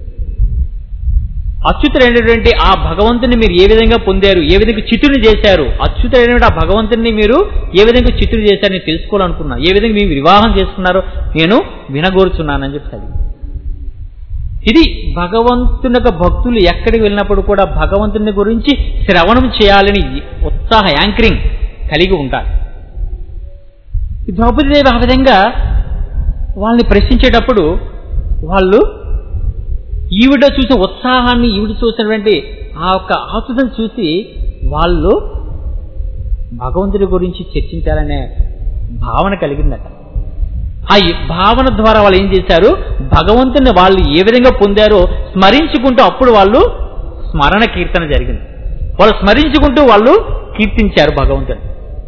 అచ్యుతుడైనటువంటి ఆ భగవంతుని మీరు ఏ విధంగా పొందారు ఏ విధంగా చిత్తుని చేశారు అచ్యుతుడైనటువంటి ఆ భగవంతుని మీరు ఏ విధంగా చిత్తుని చేశారు నేను తెలుసుకోవాలనుకున్నా ఏ విధంగా మీరు వివాహం చేసుకున్నారో నేను వినగోరుచున్నానని చెప్పి చదివి ఇది భగవంతుని యొక్క భక్తులు ఎక్కడికి వెళ్ళినప్పుడు కూడా భగవంతుని గురించి శ్రవణం చేయాలని ఉత్సాహ యాంకరింగ్ కలిగి ఉంటారు ఈ ద్రౌపదీదేవి ఆ విధంగా వాళ్ళని ప్రశ్నించేటప్పుడు వాళ్ళు ఈవిడ చూసిన ఉత్సాహాన్ని ఈవిడ చూసినటువంటి ఆ యొక్క ఆతుతను చూసి వాళ్ళు భగవంతుడి గురించి చర్చించాలనే భావన కలిగిందట ఆ ఈ భావన ద్వారా వాళ్ళు ఏం చేశారు భగవంతుని వాళ్ళు ఏ విధంగా పొందారో స్మరించుకుంటూ అప్పుడు వాళ్ళు స్మరణ కీర్తన జరిగింది వాళ్ళు స్మరించుకుంటూ వాళ్ళు కీర్తించారు భగవంతుని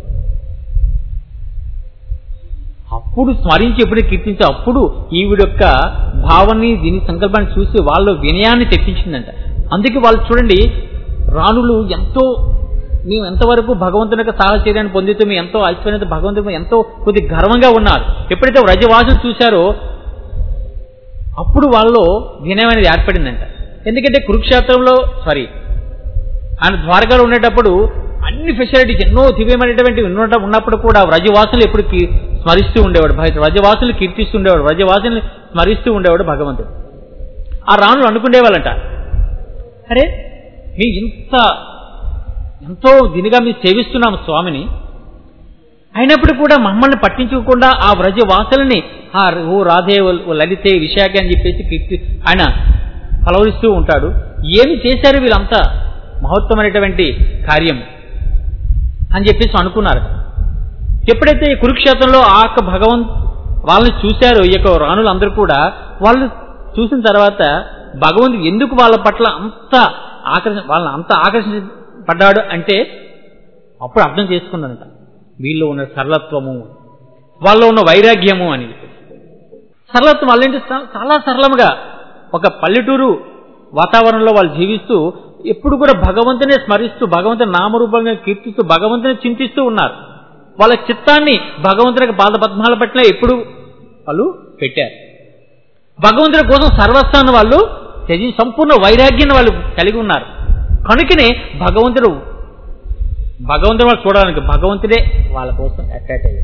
అప్పుడు స్మరించి ఎప్పుడు కీర్తించి అప్పుడు ఈవిడ యొక్క భావాన్ని దీని సంకల్పాన్ని చూసి వాళ్ళు వినయాన్ని తెప్పించిందంట అందుకే వాళ్ళు చూడండి రాణులు ఎంతో మేము ఎంతవరకు భగవంతుని యొక్క సాహచర్యాన్ని పొందితే మేము ఎంతో ఐశ్వర్యంతో భగవంతుని ఎంతో కొద్ది గర్వంగా ఉన్నారు ఎప్పుడైతే రజవాసులు చూశారో అప్పుడు వాళ్ళలో వినయం అనేది ఏర్పడిందంట ఎందుకంటే కురుక్షేత్రంలో సారీ ఆయన ద్వారకాలో ఉండేటప్పుడు అన్ని ఫెసిలిటీస్ ఎన్నో దివ్యమైనటువంటి ఉన్నట ఉన్నప్పుడు కూడా వ్రజవాసులు ఎప్పుడు కీ- స్మరిస్తూ ఉండేవాడు భయ- వ్రజవాసులు కీర్తిస్తూ ఉండేవాడు వ్రజవాసుల్ని స్మరిస్తూ ఉండేవాడు భగవంతుడు ఆ రాణులు అనుకునేవాళ్ళంట అరే మీ ఇంత ఎంతో దీనిగా మీరు సేవిస్తున్నాము స్వామిని అయినప్పుడు కూడా మమ్మల్ని పట్టించుకోకుండా ఆ వ్రజవాసులని ఆ ఓ రాధే ఓ లలితే విశాఖ అని చెప్పేసి కీర్తి ఆయన పలవరిస్తూ ఉంటాడు ఏమి చేశారు వీళ్ళంతా మహోత్తమైనటువంటి కార్యం అని చెప్పేసి అనుకున్నారు ఎప్పుడైతే ఈ కురుక్షేత్రంలో ఆ యొక్క భగవంత్ వాళ్ళని చూశారో ఈ యొక్క రాణులు అందరూ కూడా వాళ్ళు చూసిన తర్వాత భగవంతుడు ఎందుకు వాళ్ళ పట్ల అంత ఆకర్షణ వాళ్ళని అంత ఆకర్షించబడ్డాడు అంటే అప్పుడు అర్థం చేసుకున్నారంట వీళ్ళు ఉన్న సరళత్వము వాళ్ళలో ఉన్న వైరాగ్యము అని సరళత్వం వాళ్ళేంటి చా- చాలా సరళముగా ఒక పల్లెటూరు వాతావరణంలో వాళ్ళు జీవిస్తూ ఎప్పుడు కూడా భగవంతునే స్మరిస్తూ భగవంతుని నామరూపంగా కీర్తిస్తూ భగవంతుని చింతిస్తూ ఉన్నారు వాళ్ళ చిత్తాన్ని భగవంతునికి పాద పద్మాల పట్ల ఎప్పుడు వాళ్ళు పెట్టారు భగవంతుడి కోసం సర్వస్వాన్ని వాళ్ళు త్యజి సంపూర్ణ వైరాగ్యాన్ని వాళ్ళు కలిగి ఉన్నారు కనుకనే భగవంతుడు భగవంతుడు వాళ్ళు చూడడానికి భగవంతుడే వాళ్ళ కోసం అట్రాక్ట్ అయ్యారు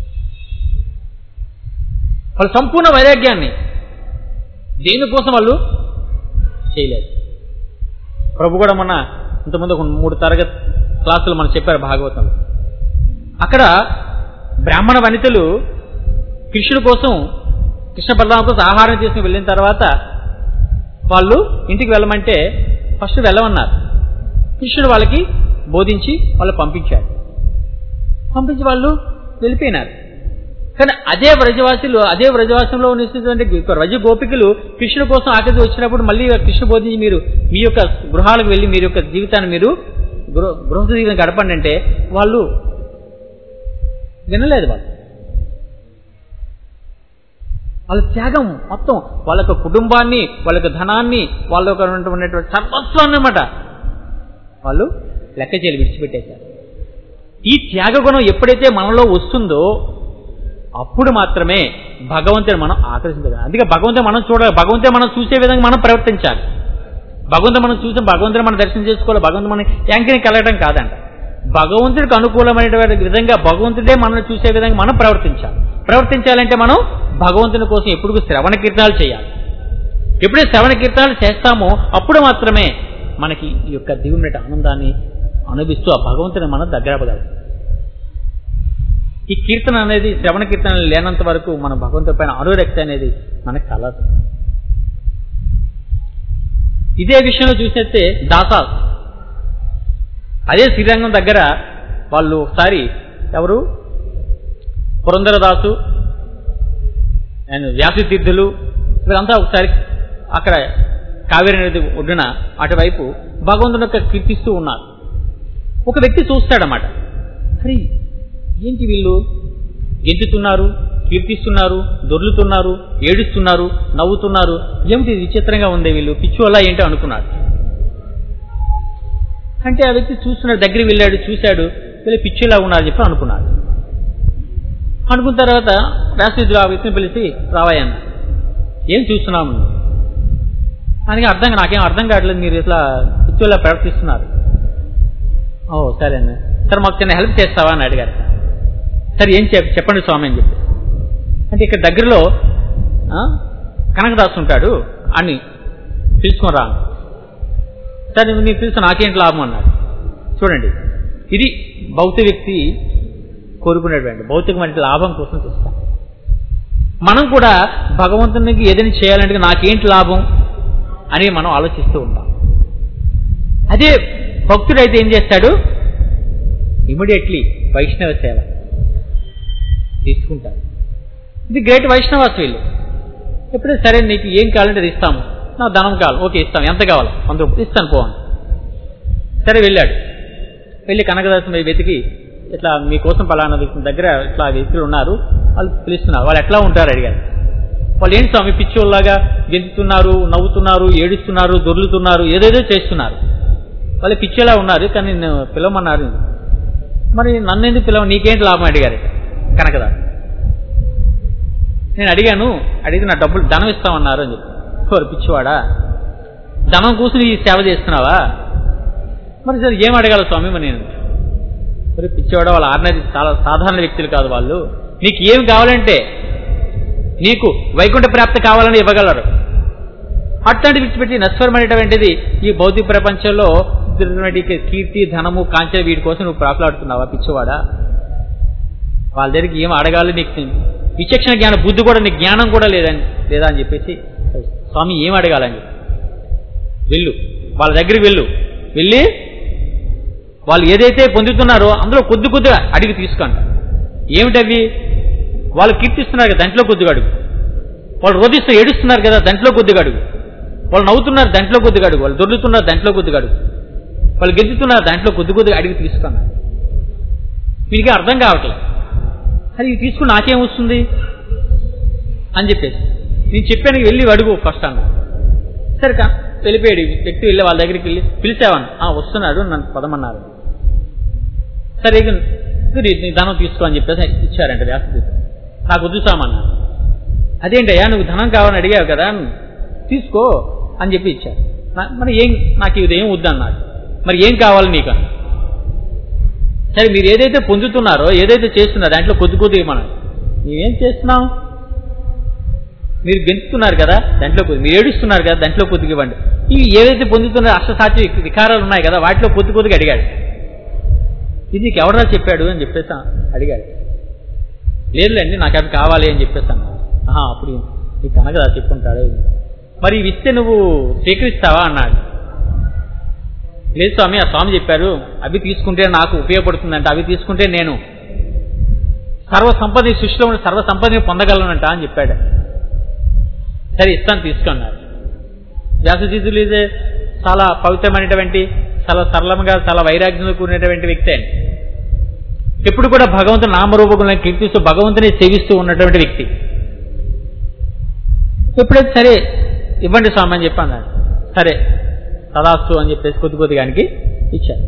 వాళ్ళ సంపూర్ణ వైరాగ్యాన్ని దేనికోసం వాళ్ళు చేయలేదు ప్రభు కూడా మొన్న ఇంతకుముందు ఒక మూడు తరగతి క్లాసులు మనం చెప్పారు భాగవతం అక్కడ బ్రాహ్మణ వనితలు కృష్ణుడి కోసం కృష్ణ బలరామ కోసం ఆహారం తీసుకుని వెళ్ళిన తర్వాత వాళ్ళు ఇంటికి వెళ్ళమంటే ఫస్ట్ వెళ్ళమన్నారు కృష్ణుడు వాళ్ళకి బోధించి వాళ్ళు పంపించారు పంపించి వాళ్ళు వెళ్ళిపోయినారు కానీ అదే వ్రజవాసులు అదే వ్రజవాసంలో నివసించినటువంటి రజ గోపికలు కృష్ణుడి కోసం ఆకలి వచ్చినప్పుడు మళ్ళీ కృష్ణ బోధించి మీరు మీ యొక్క గృహాలకు వెళ్ళి మీరు యొక్క జీవితాన్ని మీరు గృహ గృహ జీవితం గడపండి అంటే వాళ్ళు వినలేదు వాళ్ళు వాళ్ళ త్యాగం మొత్తం వాళ్ళ యొక్క కుటుంబాన్ని వాళ్ళ యొక్క ధనాన్ని వాళ్ళ యొక్క ఉన్నటువంటి సర్వస్వాన్ని అన్నమాట వాళ్ళు లెక్క చేయలు విడిచిపెట్టేశారు ఈ త్యాగ గుణం ఎప్పుడైతే మనలో వస్తుందో అప్పుడు మాత్రమే భగవంతుని మనం ఆకర్షించగలం అందుకే భగవంతుని మనం చూడాలి భగవంతుని మనం చూసే విధంగా మనం ప్రవర్తించాలి భగవంతుని మనం చూసి భగవంతుని మనం దర్శనం చేసుకోవాలి భగవంతుని మన యాంకిని కలగడం కాదంట భగవంతుడికి అనుకూలమైనటువంటి విధంగా భగవంతుడే మనల్ని చూసే విధంగా మనం ప్రవర్తించాలి ప్రవర్తించాలంటే మనం భగవంతుని కోసం ఎప్పుడు శ్రవణ కీర్తనాలు చేయాలి ఎప్పుడైతే శ్రవణ కీర్తనాలు చేస్తామో అప్పుడు మాత్రమే మనకి ఈ యొక్క దివ్యమైన ఆనందాన్ని అనుభవిస్తూ ఆ భగవంతుని మనం దగ్గర అవ్వగలం ఈ కీర్తన అనేది శ్రవణ కీర్తన లేనంత వరకు మన భగవంతుడి పైన అనురక్తి అనేది మనకు కలదు ఇదే విషయంలో చూసేస్తే దాసాస్ అదే శ్రీరంగం దగ్గర వాళ్ళు ఒకసారి ఎవరు పురంధరదాసు అండ్ వ్యాసి తీర్థులు వీళ్ళంతా ఒకసారి అక్కడ కావేరి నది ఒడ్డున అటువైపు భగవంతుని యొక్క కీర్తిస్తూ ఉన్నారు ఒక వ్యక్తి చూస్తాడన్నమాట అరే ఏంటి వీళ్ళు గెంతుతున్నారు కీర్తిస్తున్నారు దొర్లుతున్నారు ఏడుస్తున్నారు నవ్వుతున్నారు ఏమిటి ఇది విచిత్రంగా ఉంది వీళ్ళు పిచ్చోళ్ళ ఏంటో అనుకున్నాడు అంటే ఆ వ్యక్తి చూస్తున్నాడు దగ్గరికి వెళ్ళాడు చూశాడు వీళ్ళు పిచ్చిలా ఉన్నారు చెప్పి అనుకున్నాడు అనుకున్న తర్వాత రాష్ట్రీయులు ఆ వ్యక్తిని పిలిచి రావాయన్న ఏం చూస్తున్నాము నువ్వు? అందుకే అర్థం నాకేం అర్థం కావట్లేదు మీరు ఇట్లా పిచ్చోళ్ళ ప్రవర్తిస్తున్నారు ఓ సరే అన్న సరే మాకు చిన్న హెల్ప్ చేస్తావా అని అడిగారు సరే ఏం చెప్ చెప్పండి స్వామి అని చెప్పి అంటే ఇక్కడ దగ్గరలో ఆ, కనకదాసు ఉంటాడు అని పిలుచుకొని రా సరే నీకు తెలుసు నాకేంటి లాభం అన్నాడు చూడండి ఇది భౌతిక వ్యక్తి కోరుకునేటువంటి భౌతికమైన లాభం కోసం చూస్తాం మనం కూడా భగవంతునికి ఏదైనా చేయాలంటే నాకేంటి లాభం అని మనం ఆలోచిస్తూ ఉంటాం అదే భక్తుడైతే ఏం చేస్తాడు ఇమీడియట్లీ వైష్ణవ సేవ తీసుకుంటాడు ఇది గ్రేట్ వైష్ణవాస్ వీళ్ళు ఎప్పుడైతే సరే నీకు ఏం కావాలంటే అది ఇస్తాము నా ధనం కావాలి ఓకే ఇస్తాం ఎంత కావాలి వంద రూపాయలు ఇస్తాను పోవాలి సరే వెళ్ళాడు వెళ్ళి కనకదాసం వెతికి ఇట్లా మీకోసం పలానా వ్యక్తి దగ్గర ఇట్లా వ్యక్తులు ఉన్నారు వాళ్ళు పిలుస్తున్నారు వాళ్ళు ఎట్లా ఉంటారు అడిగారు వాళ్ళు ఏంటి స్వామి పిచ్చోళ్ళలాగా గెంతుతున్నారు నవ్వుతున్నారు ఏడుస్తున్నారు దొర్లుతున్నారు ఏదేదో చేస్తున్నారు వాళ్ళు పిచ్చోలా ఉన్నారు కానీ నేను పిలవమన్నారు మరి నన్ను ఎందుకు పిలవ నీకేంటి లాభం అడిగారు కనకదాస్ నేను అడిగాను అడిగితే నా డబ్బులు ధనం ఇస్తామన్నారు అని చెప్పి కోరు పిచ్చివాడా ధనం కూర్చుని ఈ సేవ చేస్తున్నావా మరి సార్ ఏం అడగాలి స్వామి మరి నేను మరి పిచ్చివాడ వాళ్ళ ఆర్డినరీ చాలా సాధారణ వ్యక్తులు కాదు వాళ్ళు నీకు ఏం కావాలంటే నీకు వైకుంఠ ప్రాప్తి కావాలని ఇవ్వగలరు అట్లాంటి విడిచిపెట్టి నశ్వరమైనటువంటిది ఈ భౌతిక ప్రపంచంలో ఉన్నటువంటి కీర్తి ధనము కాంచె వీటి కోసం నువ్వు ప్రాకులాడుతున్నావా పిచ్చివాడా వాళ్ళ దగ్గరికి ఏం అడగాలి నీకు విచక్షణ జ్ఞానం బుద్ధి కూడా నీకు జ్ఞానం కూడా లేదని లేదా అని చెప్పేసి స్వామి ఏం అడగాలని చెప్పి వెళ్ళు వాళ్ళ దగ్గరికి వెళ్ళు వెళ్ళి వాళ్ళు ఏదైతే పొందుతున్నారో అందులో కొద్ది కొద్దిగా అడిగి తీసుకుంట ఏమిటవి వాళ్ళు కీర్తిస్తున్నారు కదా దాంట్లో కొద్దిగా అడుగు వాళ్ళు రోధిస్తూ ఏడుస్తున్నారు కదా దాంట్లో కొద్దిగా అడుగు వాళ్ళు నవ్వుతున్నారు దాంట్లో కొద్దిగా అడుగు వాళ్ళు దొర్లుతున్నారు దాంట్లో కొద్దిగా అడుగు వాళ్ళు గెలుతున్నారు దాంట్లో కొద్ది కొద్దిగా అడిగి తీసుకున్నారు వీడికి అర్థం కావట్లేదు అది ఇది తీసుకుని నాకేం వస్తుంది అని చెప్పేసి నేను చెప్పాను వెళ్ళి అడుగు ఫస్ట్ అన్న సరే కా వెళ్ళిపోయాడు ఈ వ్యక్తి వెళ్ళి వాళ్ళ దగ్గరికి వెళ్ళి పిలిచావాను ఆ వస్తున్నాడు నన్ను పదమన్నారు సరే ఇక ఇది నీ ధనం తీసుకో అని చెప్పేసి ఇచ్చారంట వ్యాసతీర్థ నాకు వద్దు సామన్నారు అదేంటయ్యా నువ్వు ధనం కావాలని అడిగావు కదా తీసుకో అని చెప్పి ఇచ్చారు నా- మరి ఏం నాకు ఇది ఏం వద్దన్నాడు మరి ఏం కావాలి నీకు అన్నాడు. సరే మీరు ఏదైతే పొందుతున్నారో ఏదైతే చేస్తున్నారో దాంట్లో కొద్ది కొద్దిగా మనం నీవేం చేస్తున్నావు మీరు గెంతుతున్నారు కదా దాంట్లో కొద్ది మీరు ఏడుస్తున్నారు కదా దాంట్లో కొద్దిగా ఇవ్వండి ఇవి ఏవైతే పొందుతున్నారో అష్టసాధ్య వికారాలు ఉన్నాయి కదా వాటిలో కొద్ది కొద్దిగా అడిగాడు ఇది నీకు ఎవడరా చెప్పాడు అని చెప్పేసి అడిగాడు లేదులేండి నాకు అవి కావాలి అని చెప్పేస్తాను ఆహా అప్పుడు నీకు కనకదా చెప్పుకుంటాడు మరి ఇవి ఇస్తే నువ్వు స్వీకరిస్తావా అన్నాడు లేదు స్వామి ఆ స్వామి చెప్పారు అవి తీసుకుంటే నాకు ఉపయోగపడుతుందంట అవి తీసుకుంటే నేను సర్వ సంపద ఈ సృష్టిలో ఉన్న సర్వ సంపదని పొందగలనంట అని చెప్పాడు సరే ఇస్తాను తీసుకున్నారు వ్యాసజీతులు ఇదే చాలా పవిత్రమైనటువంటి చాలా సరళంగా చాలా వైరాగ్యంతో కూడినటువంటి వ్యక్తి అండి ఎప్పుడు కూడా భగవంతుని నామరూపకులను కీర్తిస్తూ భగవంతుని సేవిస్తూ ఉన్నటువంటి వ్యక్తి ఎప్పుడైతే సరే ఇవ్వండి స్వామి అని చెప్పి అన్నాడు సరే తదాస్తు అని చెప్పేసి కొద్ది కొద్దిగానికి ఇచ్చాడు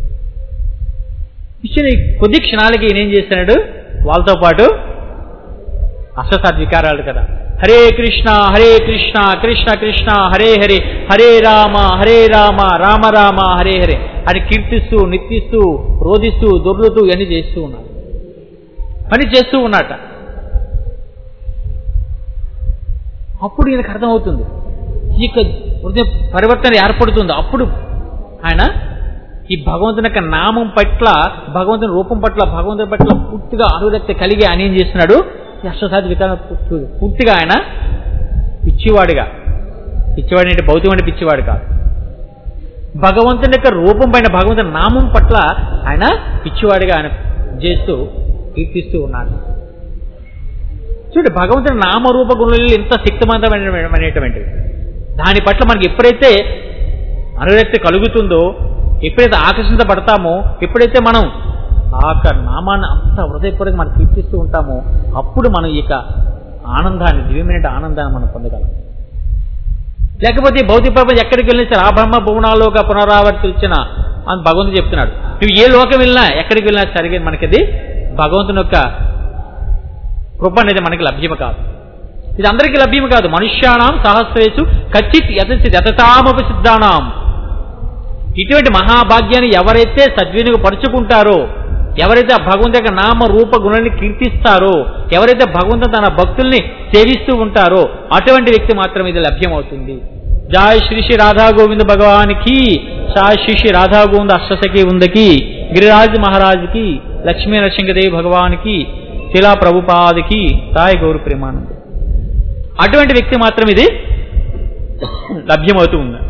ఇచ్చిన ఈ కొద్ది క్షణాలకి ఈయన ఏం చేస్తున్నాడు వాళ్ళతో పాటు అష్టసాత్ వికారాలు కదా హరే కృష్ణ హరే కృష్ణ కృష్ణ కృష్ణ హరే హరే హరే రామ హరే రామ రామ రామ హరే హరే అని కీర్తిస్తూ నిత్తిస్తూ రోధిస్తూ దొర్లుతూ ఇవన్నీ చేస్తూ ఉన్నాడు పని చేస్తూ ఉన్నట అప్పుడు ఈయనకు అర్థమవుతుంది ఈ యొక్క హృదయ పరివర్తన ఏర్పడుతుంది అప్పుడు ఆయన ఈ భగవంతుని యొక్క నామం పట్ల భగవంతుని రూపం పట్ల భగవంతుని పట్ల పూర్తిగా అనురక్తి కలిగి ఆయన ఏం చేస్తున్నాడు ఈ అష్టసాధి వికారం పూర్తి- పూర్తిగా ఆయన పిచ్చివాడిగా పిచ్చివాడి అంటే భౌతికమైన పిచ్చివాడు కాదు భగవంతుని యొక్క రూపం పైన భగవంతుని నామం పట్ల ఆయన పిచ్చివాడిగా ఆయన చేస్తూ కీర్తిస్తూ ఉన్నాడు చూడండి భగవంతుని నామరూప గుణాలు ఎంత శక్తివంతమైనటువంటివి దాని పట్ల మనకి ఎప్పుడైతే అనురక్తి కలుగుతుందో ఎప్పుడైతే ఆకర్షించబడతామో ఎప్పుడైతే మనం ఆ యొక్క నామాన్ని అంత హృదయపూర్వక మనం కీర్తిస్తూ ఉంటామో అప్పుడు మనం ఈ యొక్క ఆనందాన్ని దివ్యమైన ఆనందాన్ని మనం పొందగలం లేకపోతే ఈ భౌతిక ప్రపంచం ఎక్కడికి వెళ్ళినా సరే ఆ బ్రహ్మ భువనాలోక పునరావర్తి వచ్చిన అని భగవంతుడు చెప్తున్నాడు నువ్వు ఏ లోకం వెళ్ళినా ఎక్కడికి వెళ్ళినా సరిగా మనకది భగవంతుని యొక్క కృప అనేది మనకి లభ్యం కాదు ఇది అందరికీ లభ్యం కాదు మనుష్యానాం సహస్రేషు కచ్చిత్ యథచిత్ యతతామపి సిద్ధానాం ఇటువంటి మహాభాగ్యాన్ని ఎవరైతే సద్వినియోగపరుచుకుంటారో ఎవరైతే ఆ భగవంతు యొక్క నామ రూప గుణాన్ని కీర్తిస్తారో ఎవరైతే భగవంతుడు తన భక్తుల్ని సేవిస్తూ ఉంటారో అటువంటి వ్యక్తి మాత్రం ఇది లభ్యమవుతుంది జాయ్ శ్రీ శ్రీ రాధా గోవింద భగవానికి సాయ్ శ్రీ శ్రీ రాధా గోవింద అష్టసఖి ఉందకి గిరిరాజ్ మహారాజ్కి లక్ష్మీ నరసింహదేవి భగవానికి శిలా ప్రభుపాదికి సాయి గౌరు ప్రేమానంద అటువంటి వ్యక్తి మాత్రం ఇది లభ్యమవుతూ ఉంది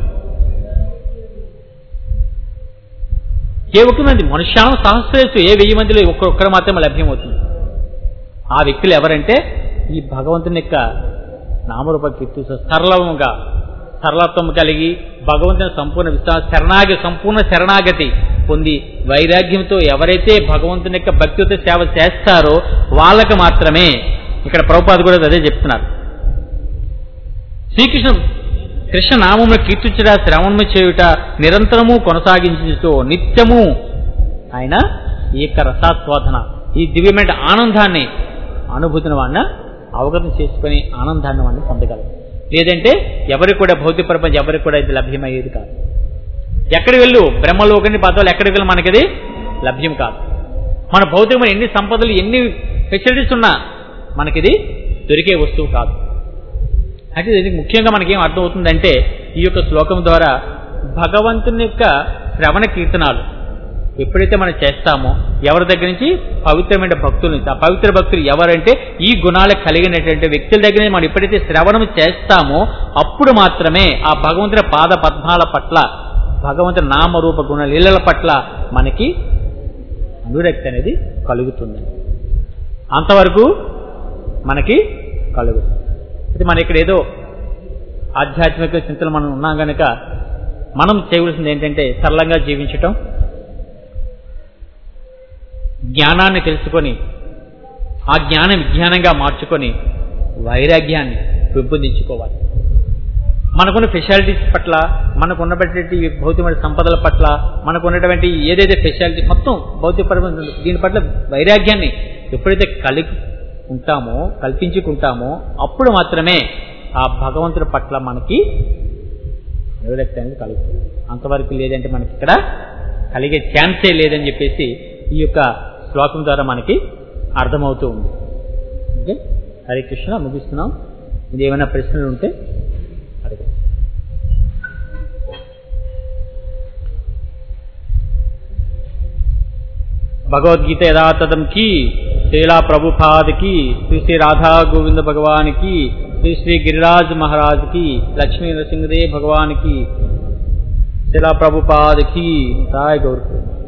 ఏ ఒక్క మంది మనుష్యానం సహస్రేసు ఏ వెయ్యి మందిలో ఒక్కొక్కరు మాత్రమే లభ్యమవుతుంది ఆ వ్యక్తులు ఎవరంటే ఈ భగవంతుని యొక్క నామరూప కీర్తి సరళముగా సరళత్వం కలిగి భగవంతుని సంపూర్ణ విశ్వాస శరణాగతి సంపూర్ణ శరణాగతి పొంది వైరాగ్యంతో ఎవరైతే భగవంతుని యొక్క భక్తితో సేవ చేస్తారో వాళ్ళకి మాత్రమే ఇక్కడ ప్రభుపాద కూడా అదే చెప్తున్నారు శ్రీకృష్ణ కృష్ణ నామమును కీర్తించుట శ్రవణము చేయుట నిరంతరము కొనసాగించుతో నిత్యము ఆయన ఈ యొక్క రసాస్వాదన ఈ దివ్యమైన ఆనందాన్ని అనుభూతిని వాడిన అవగతం చేసుకుని ఆనందాన్ని వాడిని పొందగలరు లేదంటే ఎవరికి కూడా భౌతిక ప్రపంచం ఎవరికి కూడా ఇది లభ్యమయ్యేది కాదు ఎక్కడికి వెళ్ళు బ్రహ్మలోకని పదాలు ఎక్కడికి వెళ్ళి మనకిది లభ్యం కాదు మన భౌతికమైన ఎన్ని సంపదలు ఎన్ని ఫెసిలిటీస్ ఉన్నా మనకిది దొరికే వస్తువు కాదు అయితే దీనికి ముఖ్యంగా మనకేం అర్థమవుతుందంటే ఈ యొక్క శ్లోకం ద్వారా భగవంతుని యొక్క శ్రవణ కీర్తనాలు ఎప్పుడైతే మనం చేస్తామో ఎవరి దగ్గర నుంచి పవిత్రమైన భక్తుల నుంచి ఆ పవిత్ర భక్తులు ఎవరంటే ఈ గుణాలు కలిగినటువంటి వ్యక్తుల దగ్గర నుంచి మనం ఎప్పుడైతే శ్రవణం చేస్తామో అప్పుడు మాత్రమే ఆ భగవంతుని పాద పద్మాల పట్ల భగవంతుని నామరూప గుణ లీలల పట్ల మనకి అనురక్తి అనేది కలుగుతుంది అంతవరకు మనకి కలుగుతుంది అయితే మన ఇక్కడ ఏదో ఆధ్యాత్మిక చింతలు మనం ఉన్నాం కనుక మనం చేయవలసింది ఏంటంటే సరళంగా జీవించటం జ్ఞానాన్ని తెలుసుకొని ఆ జ్ఞానం విజ్ఞానంగా మార్చుకొని వైరాగ్యాన్ని పెంపొందించుకోవాలి మనకున్న ఫెసిలిటీస్ పట్ల మనకున్నటువంటి భౌతికమైన సంపదల పట్ల మనకున్నటువంటి ఏదైతే ఫెసిలిటీ మొత్తం భౌతికపరమైన దీని పట్ల వైరాగ్యాన్ని ఎప్పుడైతే కలిగి ఉంటామో కల్పించుకుంటామో అప్పుడు మాత్రమే ఆ భగవంతుడి పట్ల మనకి నివృత్తి అనేది కలుగుతుంది అంతవరకు లేదంటే మనకి ఇక్కడ కలిగే ఛాన్సే లేదని చెప్పేసి ఈ యొక్క శ్లోకం ద్వారా మనకి అర్థమవుతూ ఉంది ఓకే హరే కృష్ణ ముగిస్తున్నాం ఇది ఏమైనా ప్రశ్నలు ఉంటే అడగండి భగవద్గీత యథాతథం కి శ్రీలా ప్రభుపాద్ కి శ్రీ శ్రీ రాధా గోవింద భగవాన్ కి శ్రీ శ్రీ గిరిరాజ్ మహారాజ్ కి లక్ష్మీ నరసింహదేవ్ భగవాన్ కి శ్రీలా ప్రభుపాద్ కి రాయ్ గౌర్